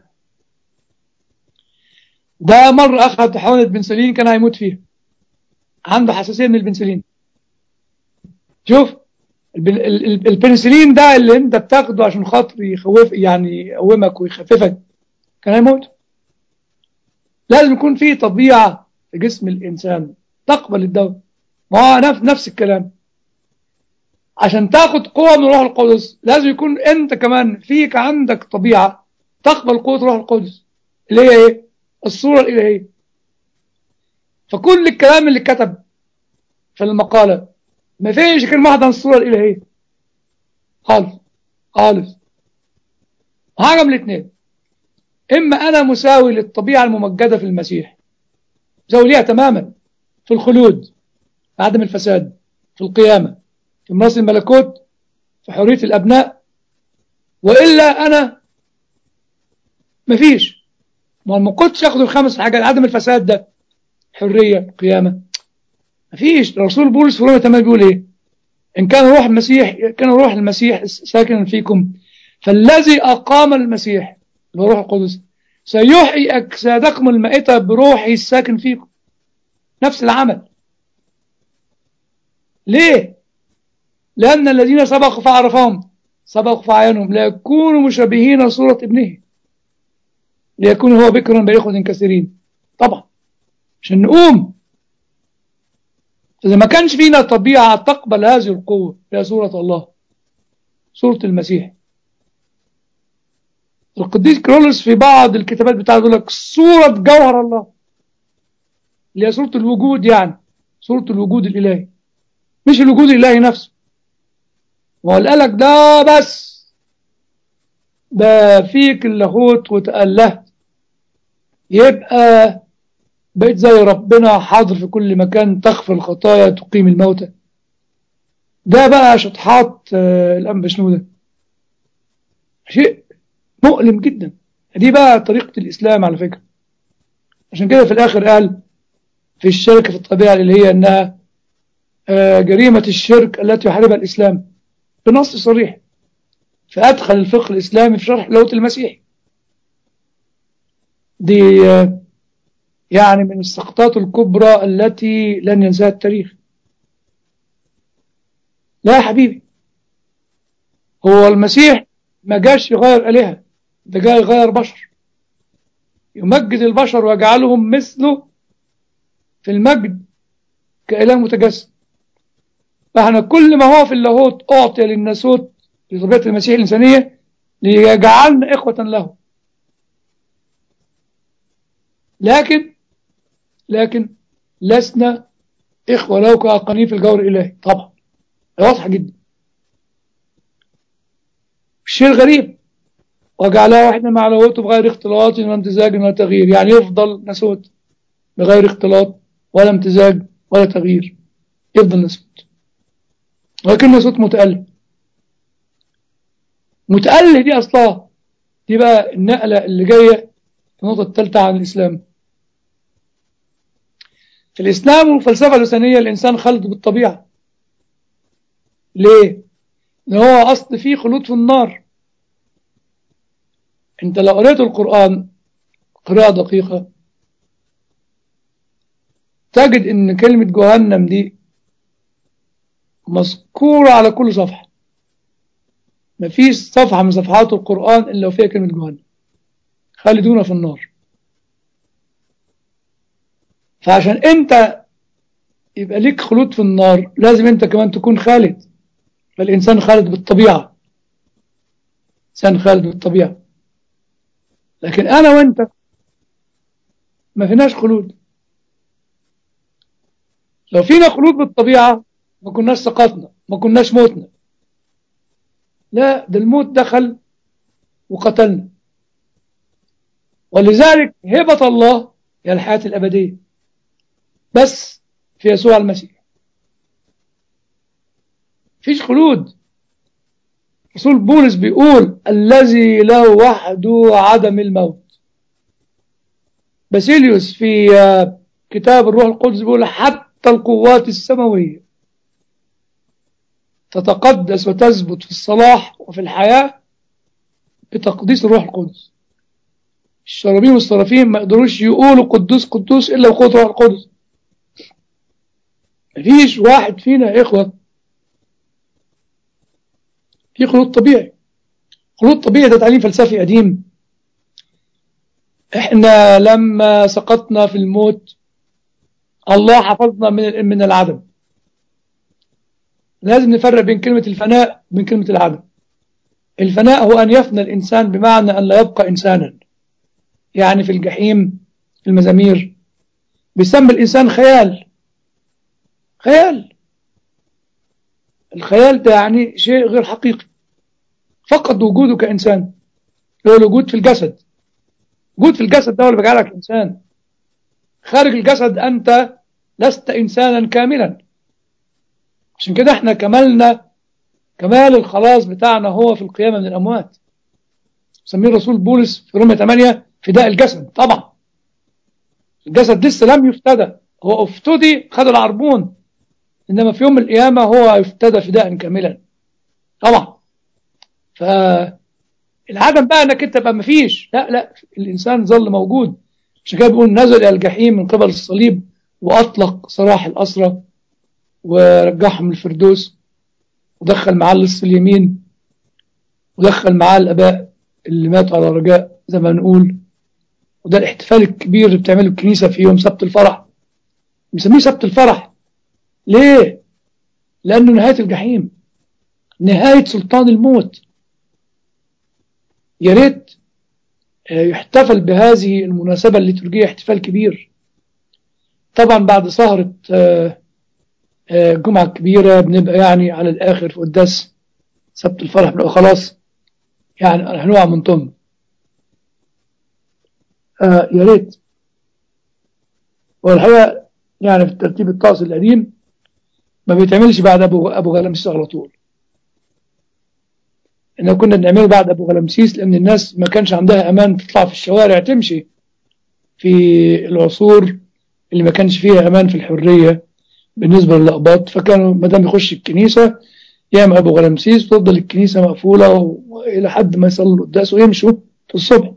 ده مرة أخذ حقنة بنسلين كان هيموت فيها عنده حساسية من البنسلين شوف البنسلين ده اللي انت بتاخده عشان خاطر يخوف يعني يقومك ويخففك كان هيموت لازم يكون في طبيعة في جسم الإنسان تقبل الدواء ما هو نفس, نفس الكلام عشان تاخد قوة من روح القدس لازم يكون انت كمان فيك عندك طبيعة تقبل قوة روح القدس اللي هي ايه الصورة الإلهية فكل الكلام اللي كتب في المقالة ما فيش كلمة واحدة عن الصورة الإلهية خالص خالص حاجة من الاثنين إما أنا مساوي للطبيعة الممجدة في المسيح مساوي ليها تماما في الخلود في عدم الفساد في القيامة في مراس الملكوت في حرية الأبناء وإلا أنا مفيش ما ما كنتش أخد الخمس حاجات عدم الفساد ده حرية قيامة مفيش الرسول بولس في رومية 8 بيقول إيه إن كان روح المسيح كان روح المسيح ساكنا فيكم فالذي أقام المسيح اللي هو روح القدس سيحيي أجسادكم المائتة بروحه الساكن فيكم نفس العمل ليه؟ لأن الذين سبقوا فعرفهم سبقوا فعينهم ليكونوا مشابهين صورة ابنه ليكون هو بكرا بإخوة كثيرين طبعا عشان نقوم إذا ما كانش فينا طبيعة تقبل هذه القوة هي صورة الله صورة المسيح القديس كرولوس في بعض الكتابات بتاعته يقول لك صورة جوهر الله اللي هي صورة الوجود يعني صورة الوجود الإلهي مش الوجود الإلهي نفسه وقال لك ده بس ده فيك اللاهوت وتألهت يبقى بقيت زي ربنا حاضر في كل مكان تغفر الخطايا تقيم الموتى ده بقى شطحات آه، الأنبا شنودة شيء مؤلم جدا دي بقى طريقة الإسلام على فكرة عشان كده في الآخر قال في الشركة في الطبيعة اللي هي أنها آه، جريمة الشرك التي يحاربها الإسلام بنص صريح فأدخل الفقه الإسلامي في شرح لاهوت المسيح دي آه، يعني من السقطات الكبرى التي لن ينساها التاريخ لا يا حبيبي هو المسيح ما جاش يغير آلهة ده جاي يغير بشر يمجد البشر ويجعلهم مثله في المجد كإله متجسد فاحنا كل ما هو في اللاهوت أعطي للناسوت لطبيعة المسيح الإنسانية ليجعلنا إخوة له لكن لكن لسنا إخوة له كأقانين في الجور الإلهي طبعا واضحة جدا الشيء الغريب وجعلها واحدة مع لاهوته بغير اختلاط ولا امتزاج ولا تغيير يعني يفضل ناسوت بغير اختلاط ولا امتزاج ولا تغيير يفضل ناسوت ولكن ناسوت متألف متألف دي أصلها دي بقى النقلة اللي جاية في النقطة الثالثة عن الإسلام في الإسلام والفلسفة الوثنية الإنسان خلط بالطبيعة ليه؟ لأن هو أصل فيه خلود في النار أنت لو قريت القرآن قراءة دقيقة تجد أن كلمة جهنم دي مذكورة على كل صفحة مفيش صفحة من صفحات القرآن إلا وفيها كلمة جهنم خالدون في النار فعشان أنت يبقى ليك خلود في النار لازم أنت كمان تكون خالد فالإنسان خالد بالطبيعة إنسان خالد بالطبيعة لكن أنا وأنت ما فيناش خلود لو فينا خلود بالطبيعة ما كناش سقطنا ما كناش موتنا لا ده الموت دخل وقتلنا ولذلك هبة الله هي الحياة الأبدية بس في يسوع المسيح فيش خلود رسول بولس بيقول الذي له وحده عدم الموت باسيليوس في كتاب الروح القدس بيقول حتى القوات السماوية تتقدس وتثبت في الصلاح وفي الحياة بتقديس الروح القدس الشرابين والصرافين ما يقدروش يقولوا قدوس قدوس إلا بقوة الروح القدس مفيش واحد فينا يا إخوة في خلود طبيعي خلود طبيعي ده تعليم فلسفي قديم احنا لما سقطنا في الموت الله حفظنا من من العدم لازم نفرق بين كلمة الفناء وبين كلمة العدم الفناء هو أن يفنى الإنسان بمعنى أن لا يبقى إنسانا يعني في الجحيم في المزامير بيسمى الإنسان خيال خيال الخيال ده يعني شيء غير حقيقي فقد وجوده كإنسان هو الوجود في الجسد وجود في الجسد ده هو اللي بيجعلك إنسان خارج الجسد أنت لست إنسانا كاملا عشان كده احنا كملنا كمال الخلاص بتاعنا هو في القيامة من الأموات سميه الرسول بولس في رومية 8 فداء الجسد طبعا الجسد لسه لم يفتدى هو افتدي خد العربون إنما في يوم من القيامة هو يفتدى فداء كاملا طبعا فالعدم بقى انك انت تبقى مفيش لا لا الانسان ظل موجود عشان كده بيقول نزل الى الجحيم من قبل الصليب واطلق سراح الاسرى ورجعهم الفردوس ودخل معاه اللص اليمين ودخل معاه الاباء اللي ماتوا على رجاء زي ما نقول وده الاحتفال الكبير اللي بتعمله الكنيسه في يوم سبت الفرح بنسميه سبت الفرح ليه؟ لانه نهايه الجحيم نهايه سلطان الموت يا ريت يحتفل بهذه المناسبة الليتورجية احتفال كبير طبعا بعد سهرة الجمعة الكبيرة بنبقى يعني على الآخر في قداس سبت الفرح بنبقى خلاص يعني هنقع من طم آه يا ريت والحقيقة يعني في الترتيب الطقس القديم ما بيتعملش بعد أبو أبو غلامسيس على طول إن كنا بنعمله بعد أبو غلامسيس لأن الناس ما كانش عندها أمان تطلع في الشوارع تمشي في العصور اللي ما كانش فيها أمان في الحرية بالنسبة للأقباط فكانوا ما دام يخش الكنيسة يعمل أبو غلامسيس وتفضل الكنيسة مقفولة وإلى حد ما يصلوا القداس ويمشوا في الصبح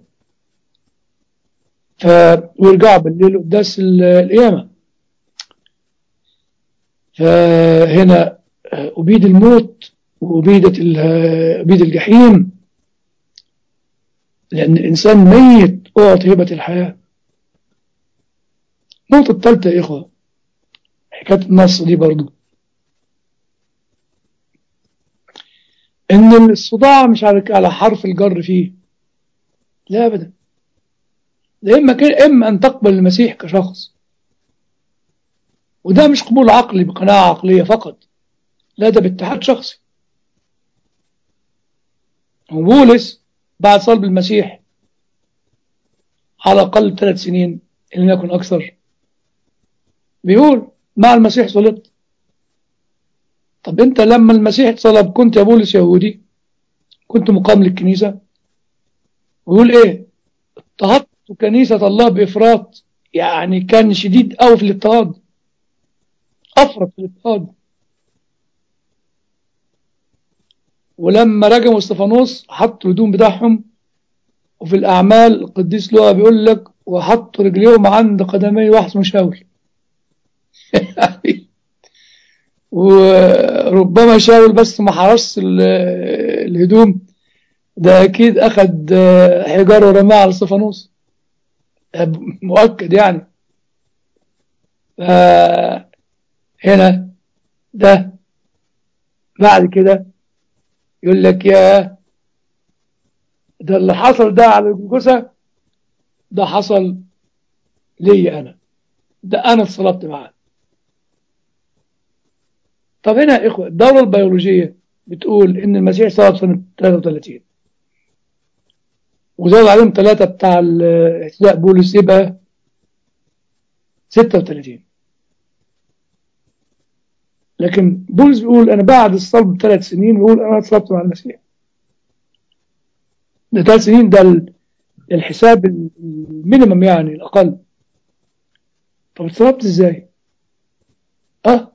ف... ويرجعوا بالليل قداس القيامة فهنا أبيد الموت وأبيدة أبيد الجحيم لأن الإنسان ميت أعطي هبة الحياة النقطة الثالثة يا إخوة حكاية النص دي برضو إن الصداع مش على على حرف الجر فيه لا أبدا ده إما كان إما أن تقبل المسيح كشخص وده مش قبول عقلي بقناعة عقلية فقط لا ده باتحاد شخصي وبولس بعد صلب المسيح على الأقل ثلاث سنين إن لم يكن أكثر بيقول مع المسيح صلبت طب أنت لما المسيح اتصلب كنت يا بولس يهودي كنت مقام للكنيسة ويقول إيه اضطهدت كنيسة الله بإفراط يعني كان شديد قوي في الاضطهاد أفرط في الاضطهاد ولما رجموا استفانوس حطوا الهدوم بتاعهم وفي الأعمال القديس لوقا بيقول لك وحطوا رجليهم عند قدمي واحد مشاول وربما شاول بس ما حرص الهدوم ده أكيد أخد حجار ورماه على استفانوس مؤكد يعني هنا ده بعد كده يقول لك يا ده اللي حصل ده على الجثة ده حصل لي أنا ده أنا اتصلبت معاه طب هنا يا إخوة الدورة البيولوجية بتقول إن المسيح صلب سنة 33 وزاد عليهم ثلاثة بتاع الاهتداء بولس يبقى 36 لكن بولس بيقول أنا بعد الصلب بثلاث سنين بيقول أنا اتصلبت مع المسيح ده ثلاث سنين ده الحساب المينيمم يعني الأقل طب اتصلبت ازاي؟ اه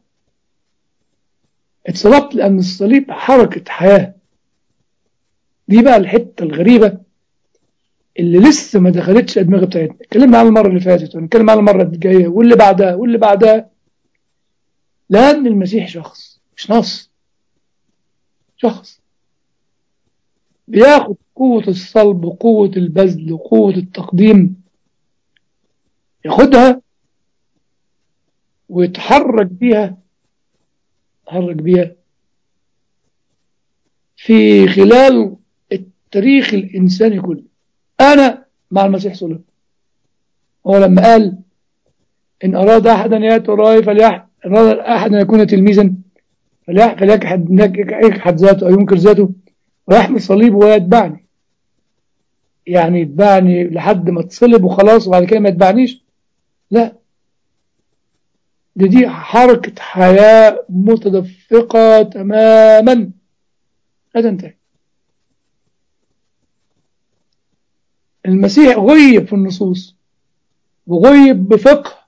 اتصلبت لأن الصليب حركة حياة دي بقى الحتة الغريبة اللي لسه ما دخلتش الدماغ بتاعتنا اتكلمنا عنها المرة اللي فاتت ونتكلم عنها المرة الجاية واللي بعدها واللي بعدها لأن المسيح شخص مش نص شخص بياخد قوة الصلب وقوة البذل وقوة التقديم ياخدها ويتحرك بيها يتحرك بيها في خلال التاريخ الإنساني كله أنا مع المسيح صلب هو لما قال إن أراد أحد أن يأتي وراي فليحد إن أراد أحد أن يكون تلميذا فليجحد ذاته أو ينكر ذاته ويحمل صليبه ويتبعني يعني يتبعني لحد ما تصلب وخلاص وبعد كده ما يتبعنيش لا دي دي حركة حياة متدفقة تماما لا تنتهي المسيح غيب في النصوص وغيب بفقه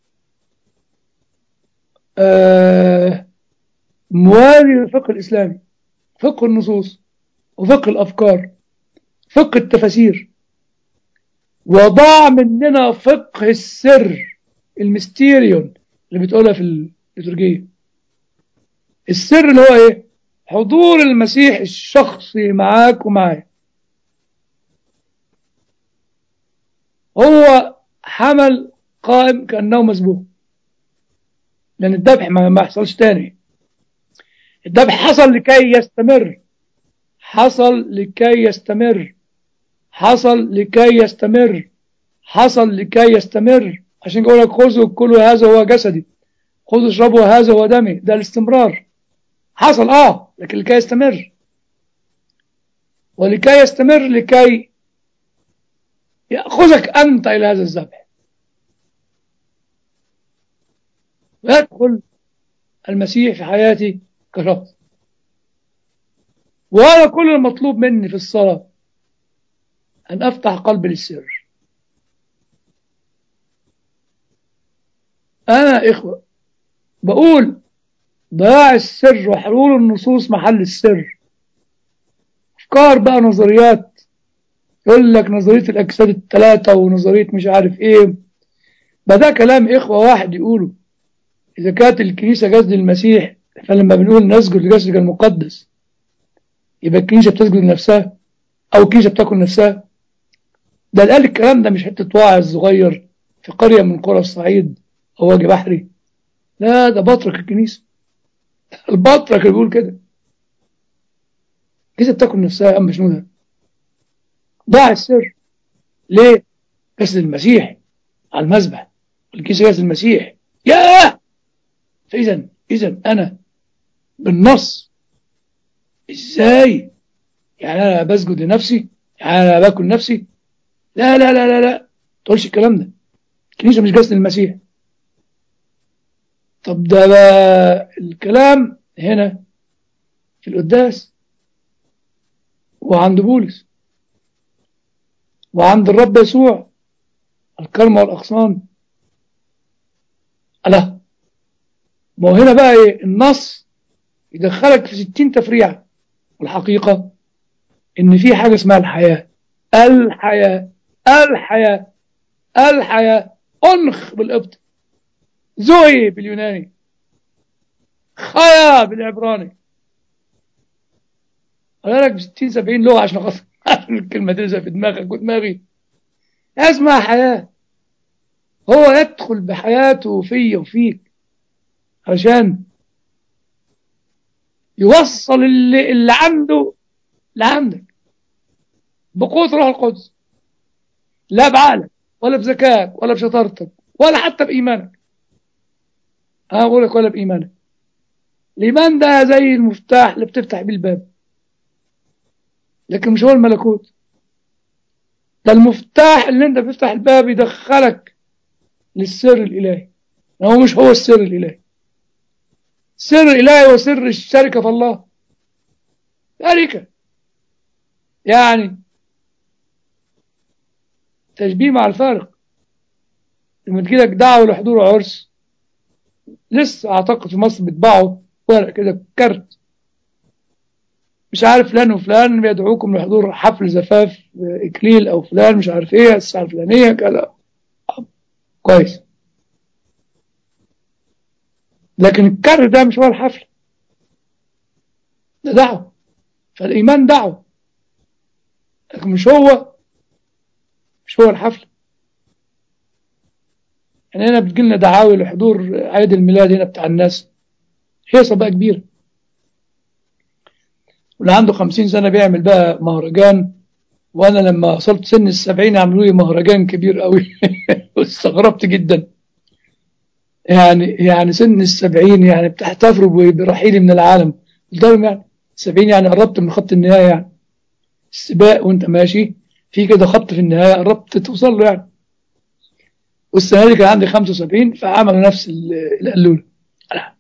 آه موازي للفقه الإسلامي فقه النصوص وفقه الأفكار فقه التفاسير وضاع مننا فقه السر الميستيريون اللي بتقولها في الليتورجية السر اللي هو ايه حضور المسيح الشخصي معاك ومعايا هو حمل قائم كأنه مسبوح لأن الذبح ما ما يحصلش تاني الذبح حصل لكي يستمر حصل لكي يستمر حصل لكي يستمر حصل لكي يستمر عشان يقول لك خذوا كلوا هذا هو جسدي خذوا اشربوا هذا هو دمي ده الاستمرار حصل اه لكن لكي يستمر ولكي يستمر لكي يأخذك أنت إلى هذا الذبح ويدخل المسيح في حياتي كشخص وهذا كل المطلوب مني في الصلاة أن أفتح قلبي للسر أنا إخوة بقول ضياع السر وحلول النصوص محل السر أفكار بقى نظريات يقول لك نظرية الأجساد الثلاثة ونظرية مش عارف إيه بقى ده كلام إخوة واحد يقوله إذا كانت الكنيسة جسد المسيح فلما بنقول نسجد لجسدك المقدس يبقى الكنيسة بتسجد لنفسها أو الكنيسة بتاكل نفسها ده اللي قال الكلام ده مش حتة واعظ صغير في قرية من قرى الصعيد أو وجه بحري لا ده بطرك الكنيسة البطرك اللي بيقول كده الكنيسة بتاكل نفسها يا أم شنودة ضاع السر ليه؟ جسد المسيح على المذبح الكنيسة جسد المسيح ياه فإذا إذا أنا بالنص إزاي؟ يعني أنا بسجد لنفسي؟ يعني أنا باكل نفسي؟ لا لا لا لا لا ما تقولش الكلام ده الكنيسة مش جسد المسيح طب ده بقى الكلام هنا في القداس وعند بولس وعند الرب يسوع الكرمة والأغصان ألا ما هو هنا بقى إيه النص يدخلك في ستين تفريعة والحقيقة إن في حاجة اسمها الحياة الحياة الحياة الحياة أنخ بالقبط زوي باليوناني خيا بالعبراني قال لك ب 60 70 لغة عشان أخص الكلمة تلزق في دماغك ودماغي اسمها حياة هو يدخل بحياته فيا وفيك عشان يوصل اللي, اللي عنده لعندك بقوة روح القدس لا بعقلك ولا بذكائك ولا بشطارتك ولا حتى بإيمانك أنا أقول لك ولا بإيمانك الإيمان ده زي المفتاح اللي بتفتح بيه الباب لكن مش هو الملكوت ده المفتاح اللي انت بتفتح الباب يدخلك للسر الإلهي هو مش هو السر الإلهي السر الإلهي هو سر الشركة في الله شركة يعني تشبيه مع الفارق لما تجيلك دعوة لحضور عرس لسه أعتقد في مصر بيطبعوا ورق كده كارت مش عارف فلان وفلان بيدعوكم لحضور حفل زفاف إكليل أو فلان مش عارف إيه الساعة الفلانية كذا كويس لكن الكر ده مش هو الحفل ده دعوة فالإيمان دعوة لكن مش هو مش هو الحفل يعني هنا بتجيلنا دعاوي لحضور عيد الميلاد هنا بتاع الناس هيصة بقى كبيرة واللي عنده خمسين سنة بيعمل بقى مهرجان وأنا لما وصلت سن السبعين عملوا لي مهرجان كبير قوي واستغربت جدا يعني يعني سن السبعين يعني بتحتفلوا برحيلي من العالم قلت لهم يعني 70 يعني قربت من خط النهاية يعني السباق وانت ماشي في كده خط في النهاية قربت توصل له يعني والسنة دي كان عندي 75 فعملوا نفس ال- القلولة لا.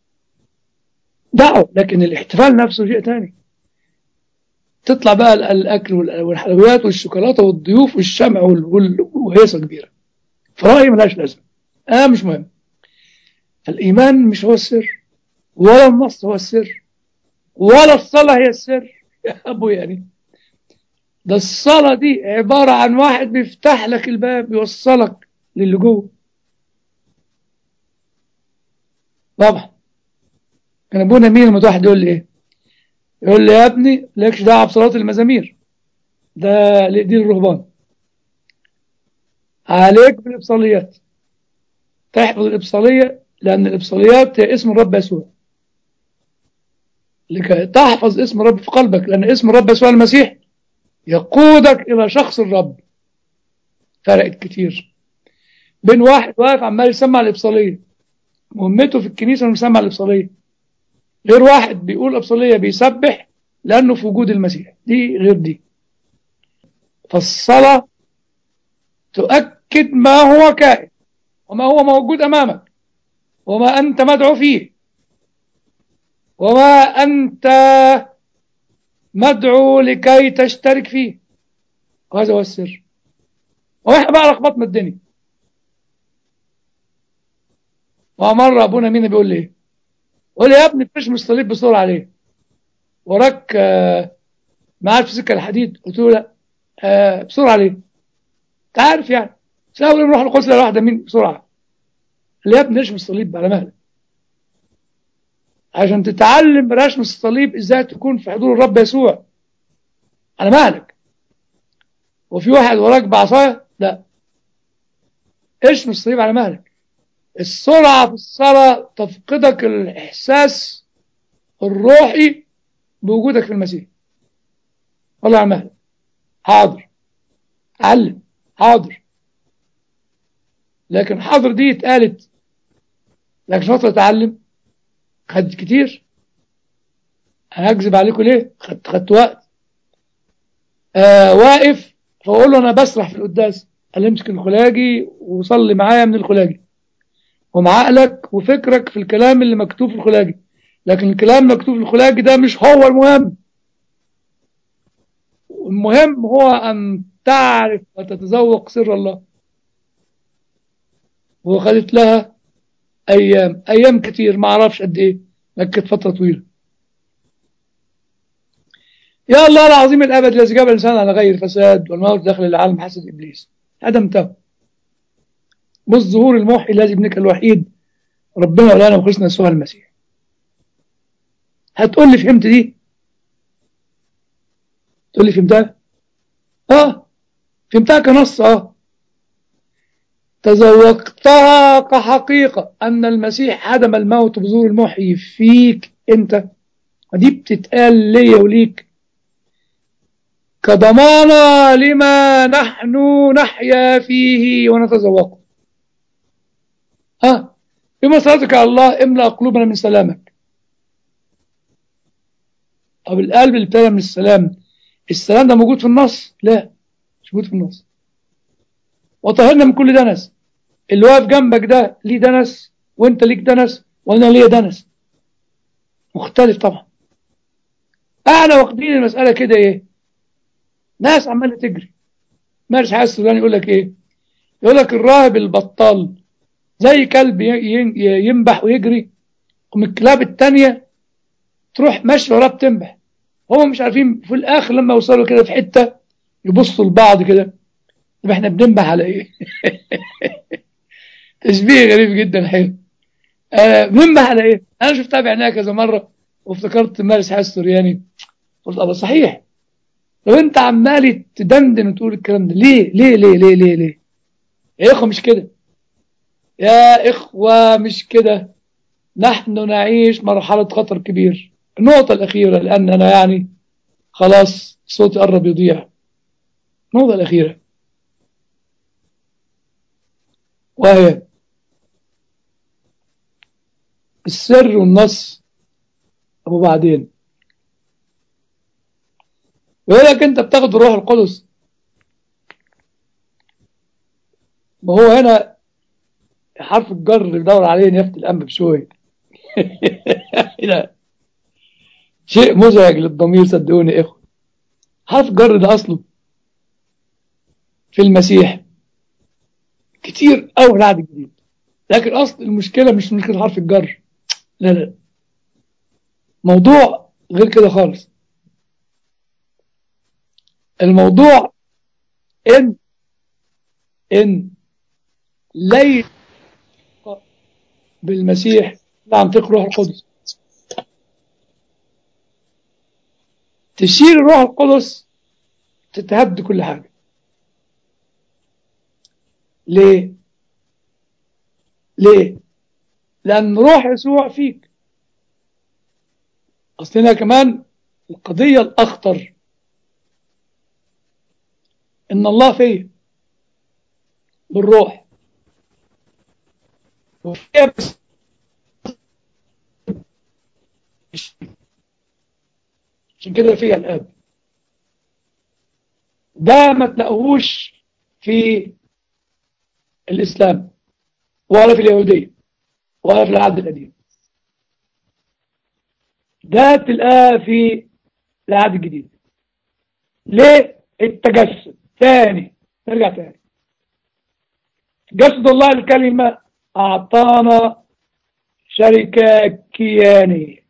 دعوة لكن الاحتفال نفسه شيء تاني تطلع بقى ال- الأكل وال- والحلويات والشوكولاتة والضيوف والشمع وال- وال- وهيصة كبيرة فرأيي ملهاش لازمة آه مش مهم الإيمان مش هو السر ولا النص هو السر ولا الصلاة هي السر يا أبو يعني ده الصلاة دي عبارة عن واحد بيفتح لك الباب يوصلك للي جوه طبعا كان ابونا مين لما واحد يقول لي ايه يقول لي يا ابني لكش دعوه بصلاه المزامير ده دي الرهبان عليك بالابصاليات تحفظ الابصاليه لان الابصاليات هي اسم الرب يسوع لكي تحفظ اسم الرب في قلبك لان اسم الرب يسوع المسيح يقودك الى شخص الرب فرقت كتير بين واحد واقف عمال يسمع الابصاليه مهمته في الكنيسه انه يسمع الابصاليه غير واحد بيقول ابصاليه بيسبح لانه في وجود المسيح دي غير دي فالصلاه تؤكد ما هو كائن وما هو موجود امامك وما انت مدعو فيه وما انت مدعو لكي تشترك فيه وهذا هو السر واحنا بقى لخبطنا الدنيا ومرة أبونا مين بيقول لي إيه؟ قول لي يا ابني بتشمس الصليب بسرعة ليه؟ وراك آه، معاد في سكة الحديد قلت له لا آه، بسرعة ليه؟ أنت عارف يعني ساوي نروح القدس واحدة مين بسرعة قال لي يا ابني اشمس الصليب على مهلك عشان تتعلم رسم الصليب ازاي تكون في حضور الرب يسوع على مهلك وفي واحد وراك بعصايه لا اشمس الصليب على مهلك السرعة في الصلاة تفقدك الإحساس الروحي بوجودك في المسيح والله على مهلك حاضر علم حاضر لكن حاضر دي اتقالت لكن فترة اتعلم خدت كتير انا هكذب عليكم ليه خدت خدت وقت آه واقف فاقول له انا بسرح في القداس قال لي امسك الخلاجي وصلي معايا من الخلاجي ومع عقلك وفكرك في الكلام اللي مكتوب في الخلاجي لكن الكلام اللي مكتوب في الخلاجي ده مش هو المهم المهم هو أن تعرف وتتذوق سر الله وخدت لها أيام أيام كتير ما أعرفش قد إيه لكن فترة طويلة يا الله العظيم الأبد الذي جاب الإنسان على غير فساد والموت داخل العالم حسد إبليس هدمته بالظهور الموحي الذي ابنك الوحيد ربنا ولانا وخلصنا يسوع المسيح هتقول لي فهمت دي تقول لي فهمتها اه فهمتها كنص اه تذوقتها كحقيقة أن المسيح هدم الموت بظهور المحيي فيك أنت ودي بتتقال ليا وليك كضمانة لما نحن نحيا فيه ونتذوقه ها بما صلاتك على الله املأ قلوبنا من سلامك طب القلب اللي ابتدى من السلام السلام ده موجود في النص لا مش موجود في النص وطهرنا من كل دنس اللي واقف جنبك ده ليه دنس وانت ليك دنس وانا ليا دنس مختلف طبعا احنا واخدين المسألة كده ايه ناس عمالة تجري مارس حاسس السوداني يقول لك ايه يقول لك الراهب البطال زي كلب ينبح ويجري ومن الكلاب التانية تروح ماشية وراه بتنبح هم مش عارفين في الاخر لما يوصلوا كده في حتة يبصوا لبعض كده طب احنا بننبح على ايه تشبيه غريب جدا حلو آه بننبح على ايه انا شفتها بعينيها كذا مرة وافتكرت مارس حاس سورياني قلت اه صحيح لو انت عمال تدندن وتقول الكلام ده ليه ليه ليه ليه ليه ليه يا اخوه مش كده يا اخوه مش كده نحن نعيش مرحلة خطر كبير النقطة الأخيرة لأن أنا يعني خلاص صوتي قرب يضيع النقطة الأخيرة وهي السر والنص أبو بعدين يقول لك انت بتاخد الروح القدس ما هو هنا حرف الجر اللي بدور عليه نيافة الأنبا بشوية هنا شيء مزعج للضمير صدقوني يا إخوة حرف الجر ده أصله في المسيح كتير أوي في العهد الجديد لكن أصل المشكلة مش مشكلة حرف الجر لا لا موضوع غير كده خالص الموضوع إن إن ليس بالمسيح لا عن طريق الروح القدس تشيل الروح القدس تتهد كل حاجة ليه ليه لأن روح يسوع فيك أصلنا كمان القضية الأخطر إن الله فيه بالروح وفيها بس عشان كده فيها الآب ده ما تلاقوهوش في الإسلام ولا في اليهودية ولا في العهد القديم ده تلقاه في العهد الجديد ليه التجسد ثاني نرجع تاني جسد الله الكلمة أعطانا شركة كيانية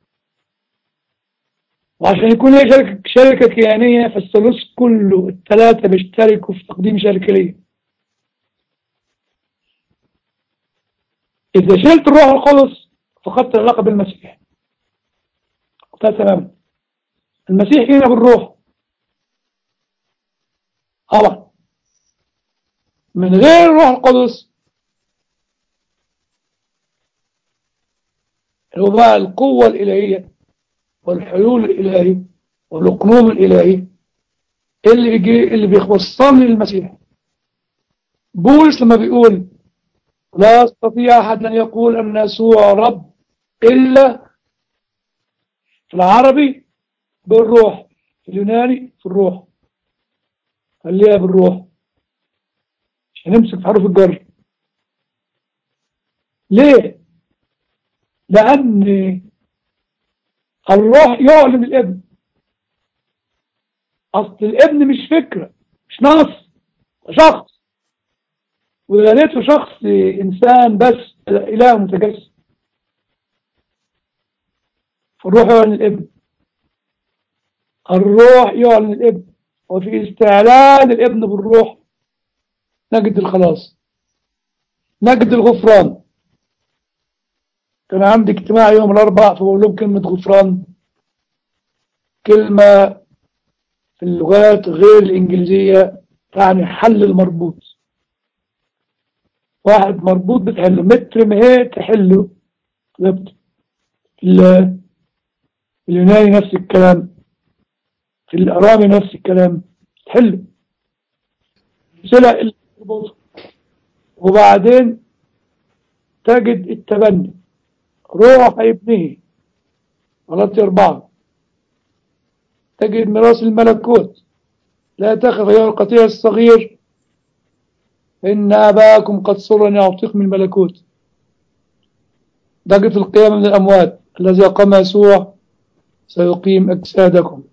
وعشان يكون هي شركة, شركة كيانية فالثلث كله الثلاثة بيشتركوا في تقديم شركة ليه إذا شلت الروح القدس فقدت العلاقة بالمسيح قلتها تماما المسيح هنا بالروح طبعا من غير الروح القدس هو بقى القوة الإلهية والحلول الإلهي والأقنوم الإلهي اللي بيجي اللي بيوصلني للمسيح بولس لما بيقول لا يستطيع أحد أن يقول أن يسوع رب إلا في العربي بالروح في اليوناني في الروح خليها بالروح مش هنمسك في حروف الجر ليه لأن الروح يعلن الابن أصل الابن مش فكرة مش نص شخص ولقيته شخص إنسان بس إله متجسد فالروح يعلن الابن الروح يعلن الابن وفي استعلان الابن بالروح نجد الخلاص نجد الغفران كان عندي اجتماع يوم الأربعاء فبقول لهم كلمة غفران كلمة في اللغات غير الإنجليزية يعني حل المربوط واحد مربوط بتحله متر ما هي تحله في اليوناني نفس الكلام في الأرامي نفس الكلام تحله سلع وبعدين تجد التبني روح ابنه غلطي أربعة تجد ميراث الملكوت لا تخف أيها القطيع الصغير إن أباكم قد سرني أعطيكم من الملكوت درجة القيامة من الأموات الذي أقام يسوع سيقيم أجسادكم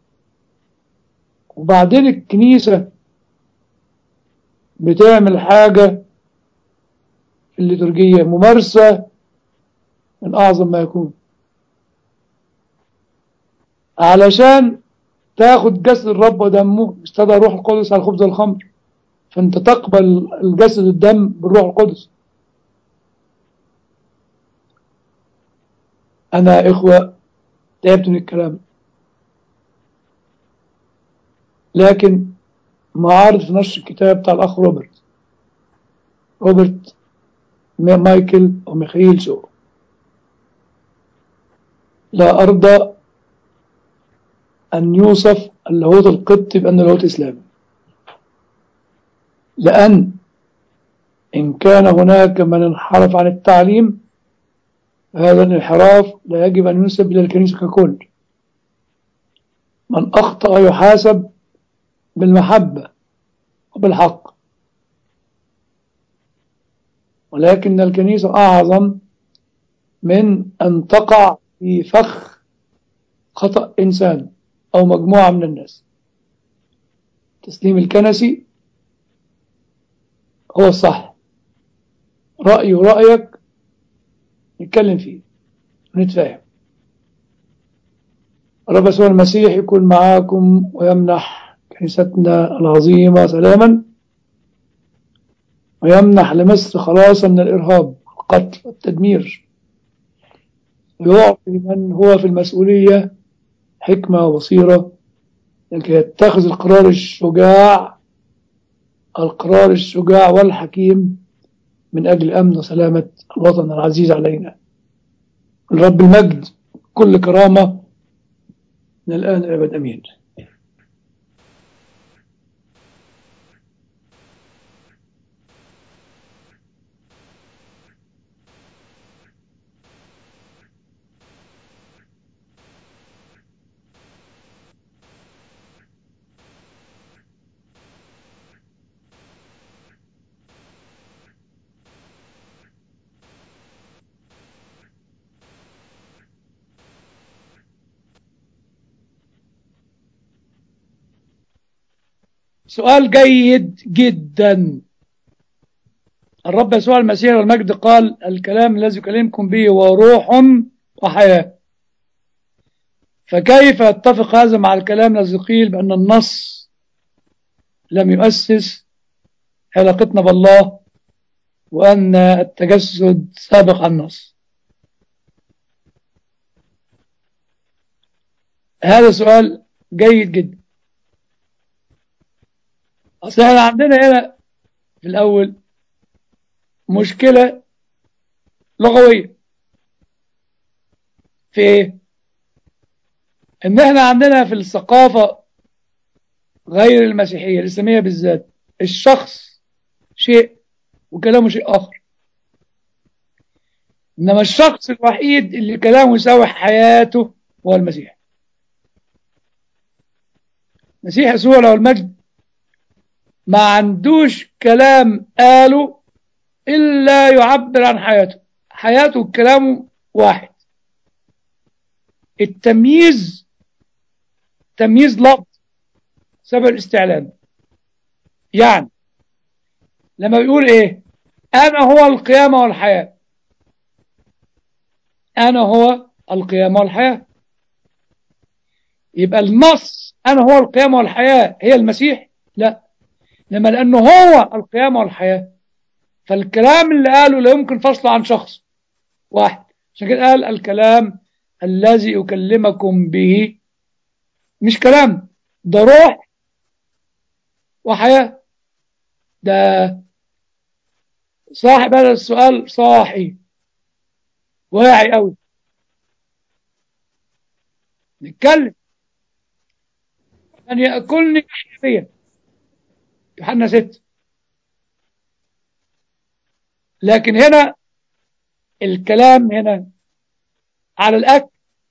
وبعدين الكنيسة بتعمل حاجة في الليتورجية ممارسة من أعظم ما يكون علشان تاخد جسد الرب ودمه استدعى روح القدس على الخبز والخمر فانت تقبل الجسد الدم بالروح القدس انا اخوة تعبت من الكلام لكن معارض في نشر الكتاب بتاع الاخ روبرت روبرت مايكل وميخائيل شو لا أرضى أن يوصف اللاهوت القبطي بأنه لاهوت إسلامي لأن إن كان هناك من انحرف عن التعليم هذا الانحراف لا يجب أن ينسب إلى الكنيسة ككل من أخطأ يحاسب بالمحبة وبالحق ولكن الكنيسة أعظم من أن تقع في فخ خطأ إنسان أو مجموعة من الناس التسليم الكنسي هو الصح رأيي ورأيك نتكلم فيه ونتفاهم رب يسوع المسيح يكون معاكم ويمنح كنيستنا العظيمة سلاما ويمنح لمصر خلاصا من الإرهاب والقتل والتدمير ويعطي من هو في المسؤولية حكمة وبصيرة لكي يتخذ القرار الشجاع القرار الشجاع والحكيم من أجل أمن وسلامة الوطن العزيز علينا الرب المجد كل كرامة من الآن إلى الأبد أمين سؤال جيد جدا الرب يسوع المسيح والمجد قال الكلام الذي يكلمكم به هو روح وحياة فكيف يتفق هذا مع الكلام الذي قيل بأن النص لم يؤسس علاقتنا بالله وأن التجسد سابق عن النص هذا سؤال جيد جدا أصل احنا عندنا هنا في الأول مشكلة لغوية في ايه؟ ان احنا عندنا في الثقافة غير المسيحية الإسلامية بالذات الشخص شيء وكلامه شيء آخر إنما الشخص الوحيد اللي كلامه يساوي حياته هو المسيح المسيح يسوع له المجد ما عندوش كلام قاله إلا يعبر عن حياته حياته وكلامه واحد التمييز تمييز لفظ سبب الاستعلام يعني لما بيقول ايه انا هو القيامة والحياة انا هو القيامة والحياة يبقى النص انا هو القيامة والحياة هي المسيح لا لما لانه هو القيامة والحياة فالكلام اللي قاله لا يمكن فصله عن شخص واحد عشان كده قال الكلام الذي أكلمكم به مش كلام ده روح وحياة ده صاحب هذا السؤال صاحي واعي قوي نتكلم أن يأكلني فيا يوحنا ست لكن هنا الكلام هنا على الأكل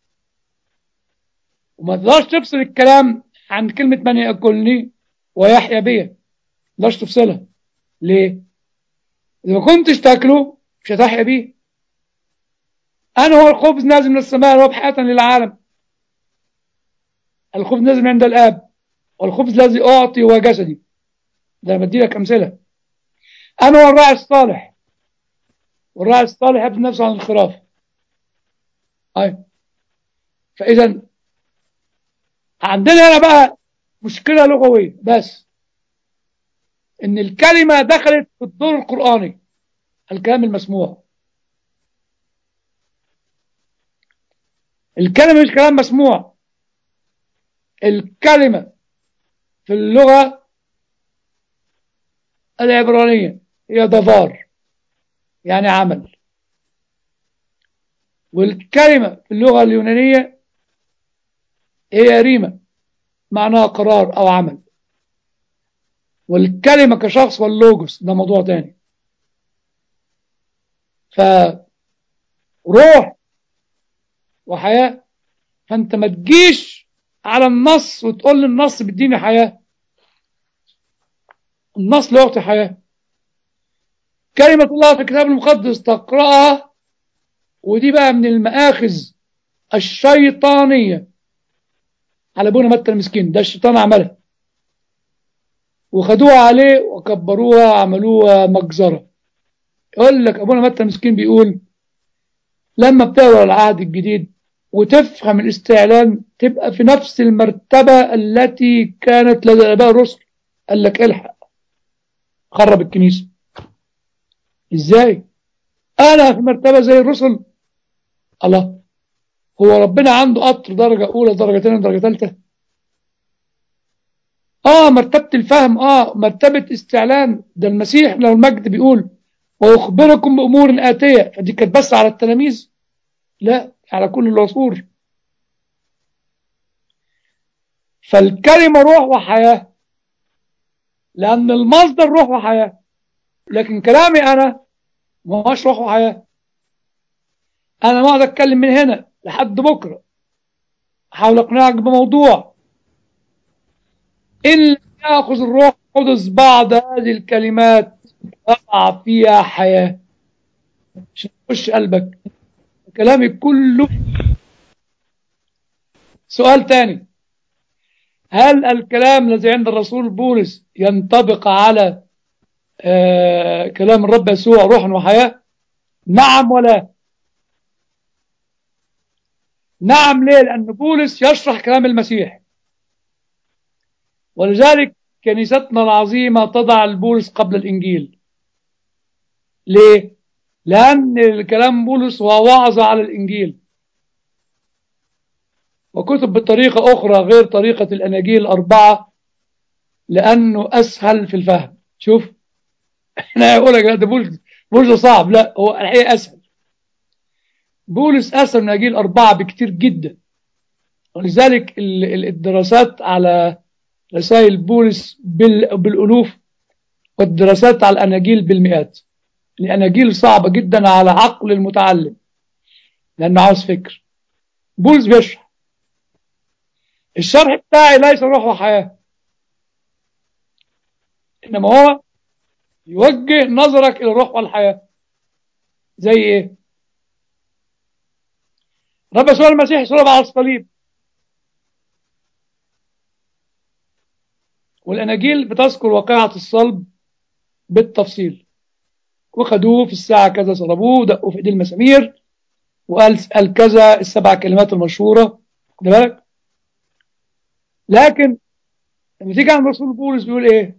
وما تقدرش تفصل الكلام عن كلمة من يأكلني ويحيى بيا ما تقدرش تفصلها ليه؟ إذا ما كنتش تاكله مش هتحيا بيه أنا هو الخبز نازل من السماء رب حياة للعالم الخبز نازل من عند الآب والخبز الذي أعطي هو جسدي ده بدي لك أمثلة أنا هو الراعي الصالح والراعي الصالح يبذل نفسه عن الخراف أي فإذا عندنا هنا بقى مشكلة لغوية بس إن الكلمة دخلت في الدور القرآني الكلام المسموع الكلمة مش كلام مسموع الكلمة في اللغة العبرانية هي ضفار يعني عمل والكلمة في اللغة اليونانية هي ريمة معناها قرار أو عمل والكلمة كشخص واللوجوس ده موضوع تاني فروح وحياة فأنت ما تجيش على النص وتقول لي النص بيديني حياة النص لا يعطي حياة كلمة الله في الكتاب المقدس تقرأها ودي بقى من المآخذ الشيطانية على ابونا متى المسكين ده الشيطان عملها وخدوها عليه وكبروها عملوها مجزرة يقول لك ابونا متى المسكين بيقول لما بتقرا العهد الجديد وتفهم الاستعلان تبقى في نفس المرتبة التي كانت لدى الآباء الرسل قال لك الحق خرب الكنيسة ازاي انا في مرتبة زي الرسل الله هو ربنا عنده قطر درجة أولى درجة ثانية درجة ثالثة اه مرتبة الفهم اه مرتبة استعلان ده المسيح لو المجد بيقول ويخبركم بأمور آتية فدي كانت بس على التلاميذ لا على كل العصور فالكلمة روح وحياة لأن المصدر روح وحياة لكن كلامي أنا ما هوش روح وحياة أنا ما أقعد أتكلم من هنا لحد بكرة أحاول أقنعك بموضوع إن يأخذ الروح القدس بعض هذه الكلمات يقع فيها حياة مش تخش قلبك كلامي كله سؤال تاني هل الكلام الذي عند الرسول بولس ينطبق على آه كلام الرب يسوع روح وحياة نعم ولا نعم ليه لأن بولس يشرح كلام المسيح ولذلك كنيستنا العظيمة تضع البولس قبل الإنجيل ليه لأن الكلام بولس هو وعظة على الإنجيل وكتب بطريقة أخرى غير طريقة الأناجيل الأربعة لأنه أسهل في الفهم شوف أنا أقول لك ده بولس بولس صعب لا هو الحقيقة أسهل بولس أسهل من الأناجيل الأربعة بكتير جدا ولذلك الدراسات على رسائل بولس بالألوف والدراسات على الأناجيل بالمئات الأناجيل صعبة جدا على عقل المتعلم لأنه عاوز فكر بولس بيشرح الشرح بتاعي ليس روح وحياة إنما هو يوجه نظرك إلى الروح والحياة زي إيه رب يسوع المسيح صلب على الصليب والأناجيل بتذكر واقعة الصلب بالتفصيل وخدوه في الساعة كذا صلبوه ودقوا في ايديه المسامير وقال قال كذا السبع كلمات المشهورة خد بالك لكن لما تيجي عند رسول بولس بيقول ايه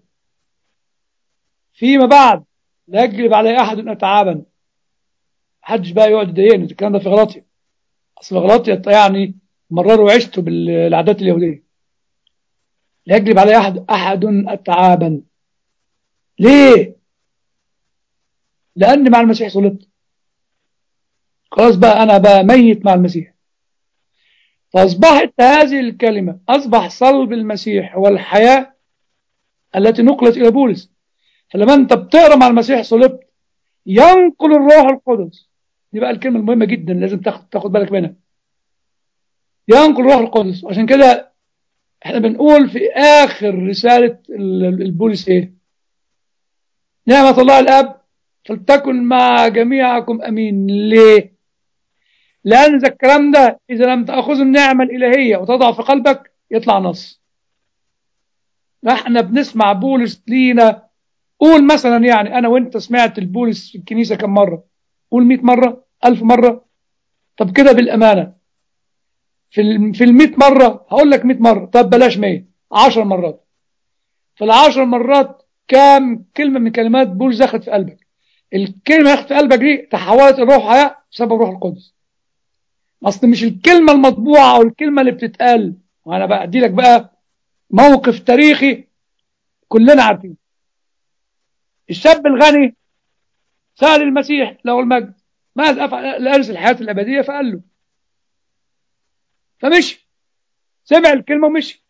فيما بعد لا يجلب علي احد اتعابا محدش بقى يقعد يضايقني الكلام ده في غلطية اصل غلطية يعني مرروا وعشتوا بالعادات اليهودية لا يجلب علي احد احد اتعابا ليه لأن مع المسيح صلبت خلاص بقى أنا بقى ميت مع المسيح فأصبحت هذه الكلمة أصبح صلب المسيح والحياة التي نقلت إلى بولس فلما أنت بتقرأ مع المسيح صلبت ينقل الروح القدس دي بقى الكلمة المهمة جدا لازم تاخد, تاخد بالك منها ينقل الروح القدس عشان كده احنا بنقول في آخر رسالة البولس ايه نعمة الله الأب فلتكن مع جميعكم أمين ليه لأن إذا الكلام ده إذا لم تأخذ النعمة الإلهية وتضع في قلبك يطلع نص احنا بنسمع بولس لينا قول مثلا يعني أنا وأنت سمعت البولس في الكنيسة كم مرة قول 100 مرة ألف مرة طب كده بالأمانة في ال في ال 100 مرة هقول لك 100 مرة طب بلاش 100 10 مرات في العشر مرات كام كلمة من كلمات بولس دخلت في قلبك الكلمة دخلت في قلبك دي تحولت الروح حياة بسبب روح القدس اصل مش الكلمة المطبوعة او الكلمة اللي بتتقال وانا بقى ادي لك بقى موقف تاريخي كلنا عارفين الشاب الغني سأل المسيح له المجد ماذا افعل لارث الحياة الابدية فقال له فمشي سمع الكلمة ومشي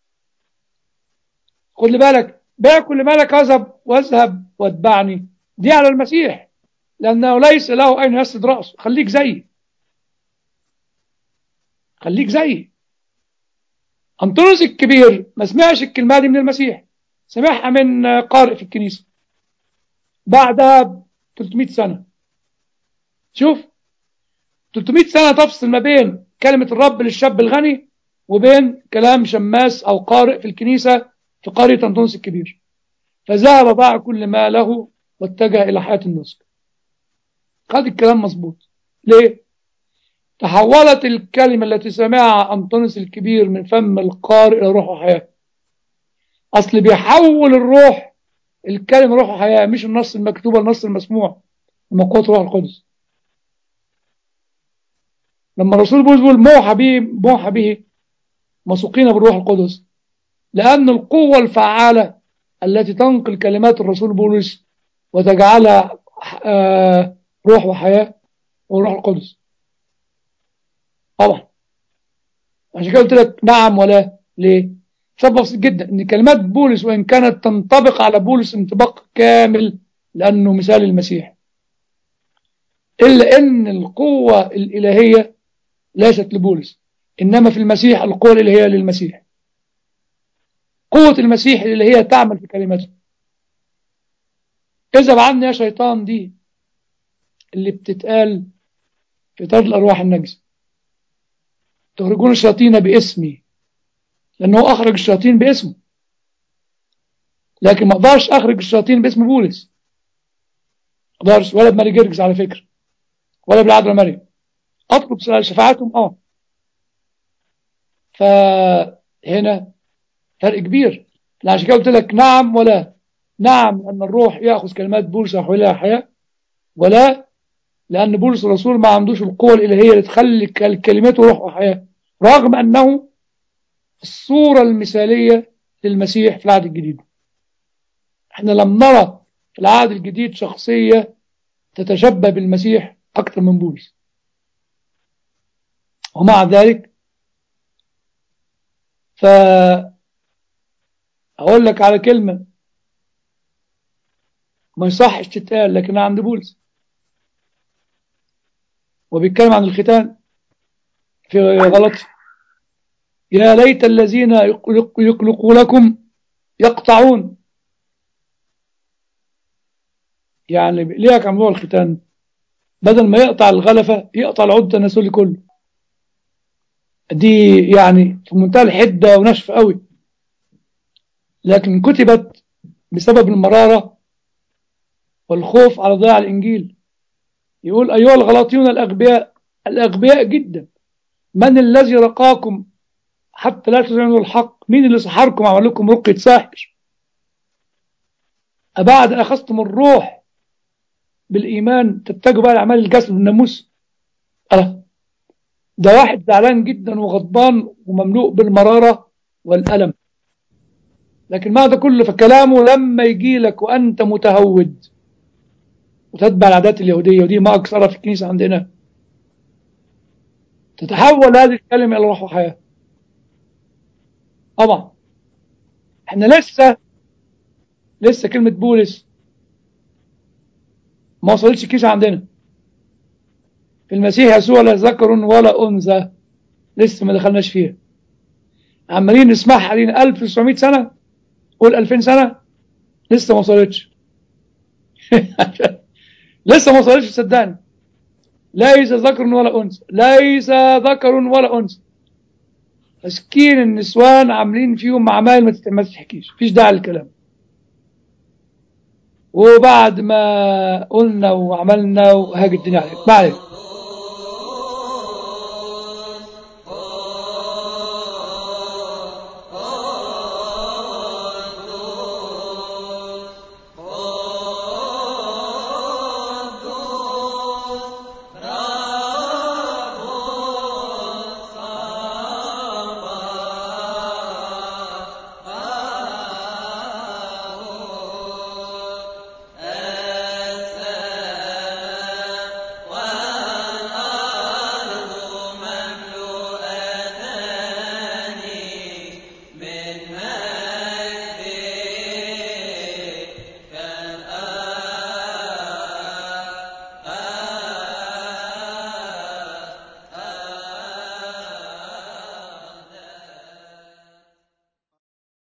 خد لي بالك بيع كل مالك اذهب واذهب واتبعني دي على المسيح لأنه ليس له أين يسد رأسه خليك زيي خليك زيي أنطونيوس الكبير ما سمعش الكلمة دي من المسيح سمعها من قارئ في الكنيسة بعدها ب 300 سنة شوف 300 سنة تفصل ما بين كلمة الرب للشاب الغني وبين كلام شماس أو قارئ في الكنيسة في قرية أنطونيوس الكبير فذهب باع كل ما له واتجه إلى حياة النسك خد الكلام مظبوط ليه؟ تحولت الكلمة التي سمعها أنطونيوس الكبير من فم القارئ إلى روح وحياة أصل بيحول الروح الكلمة روح وحياة مش النص المكتوب النص المسموع لما قوة روح القدس لما الرسول بولس بيقول موحى به موحى به مسوقين بالروح القدس لأن القوة الفعالة التي تنقل كلمات الرسول بولس وتجعلها آه روح وحياة والروح القدس طبعا عشان كده قلت لك نعم ولا ليه سبب بسيط جدا ان كلمات بولس وان كانت تنطبق على بولس انطباق كامل لانه مثال المسيح الا ان القوه الالهيه ليست لبولس انما في المسيح القوه الالهيه للمسيح قوه المسيح الالهيه تعمل في كلمته اذهب عني يا شيطان دي اللي بتتقال في طرد الارواح النجسه تخرجون الشياطين باسمي لأنه أخرج الشياطين باسمه لكن ما أقدرش أخرج الشياطين باسم بولس ما أقدرش ولا بماري جيرجز على فكرة ولا بالعذراء مريم أطلب شفاعتهم أه فهنا فرق كبير عشان كده قلت لك نعم ولا نعم أن الروح يأخذ كلمات بولس ويحولها حياة ولا لأن بولس الرسول ما عندوش القوة الإلهية اللي تخلي كلماته روح وحياة رغم أنه الصورة المثالية للمسيح في العهد الجديد احنا لم نرى في العهد الجديد شخصية تتشبه بالمسيح أكثر من بولس ومع ذلك ف أقول لك على كلمة ما يصحش تتقال لكن عند بولس وبيتكلم عن الختان في غلط يا ليت الذين يقلقوا لكم يقطعون يعني ليه كان موضوع الختان بدل ما يقطع الغلفة يقطع العود التناسلي كله دي يعني في منتهى الحدة ونشف قوي لكن كتبت بسبب المرارة والخوف على ضياع الإنجيل يقول أيها الغلاطيون الأغبياء الأغبياء جدا من الذي رقاكم حتى لا تزعنوا الحق مين اللي سحركم عمل لكم رقية ساحر أبعد أخذتم الروح بالإيمان تتجهوا بقى لأعمال الجسد والناموس أه ده واحد زعلان جدا وغضبان ومملوء بالمرارة والألم لكن ما ده كله فكلامه لما يجي لك وأنت متهود وتتبع العادات اليهودية ودي ما أكثرها في الكنيسة عندنا تتحول هذه الكلمة إلى روح وحياة طبعا احنا لسه لسه كلمة بولس ما وصلتش الكيسة عندنا في المسيح يسوع لا ذكر ولا أنثى لسه ما دخلناش فيها عمالين نسمعها علينا 1900 سنة قول 2000 سنة لسه ما وصلتش لسه ما وصلتش صدقني ليس ذكر ولا أنثى ليس ذكر ولا أنثى مسكين النسوان عاملين فيهم أعمال ما تتحكيش مفيش داعي للكلام وبعد ما قلنا وعملنا وهاج الدنيا عليك ما عليك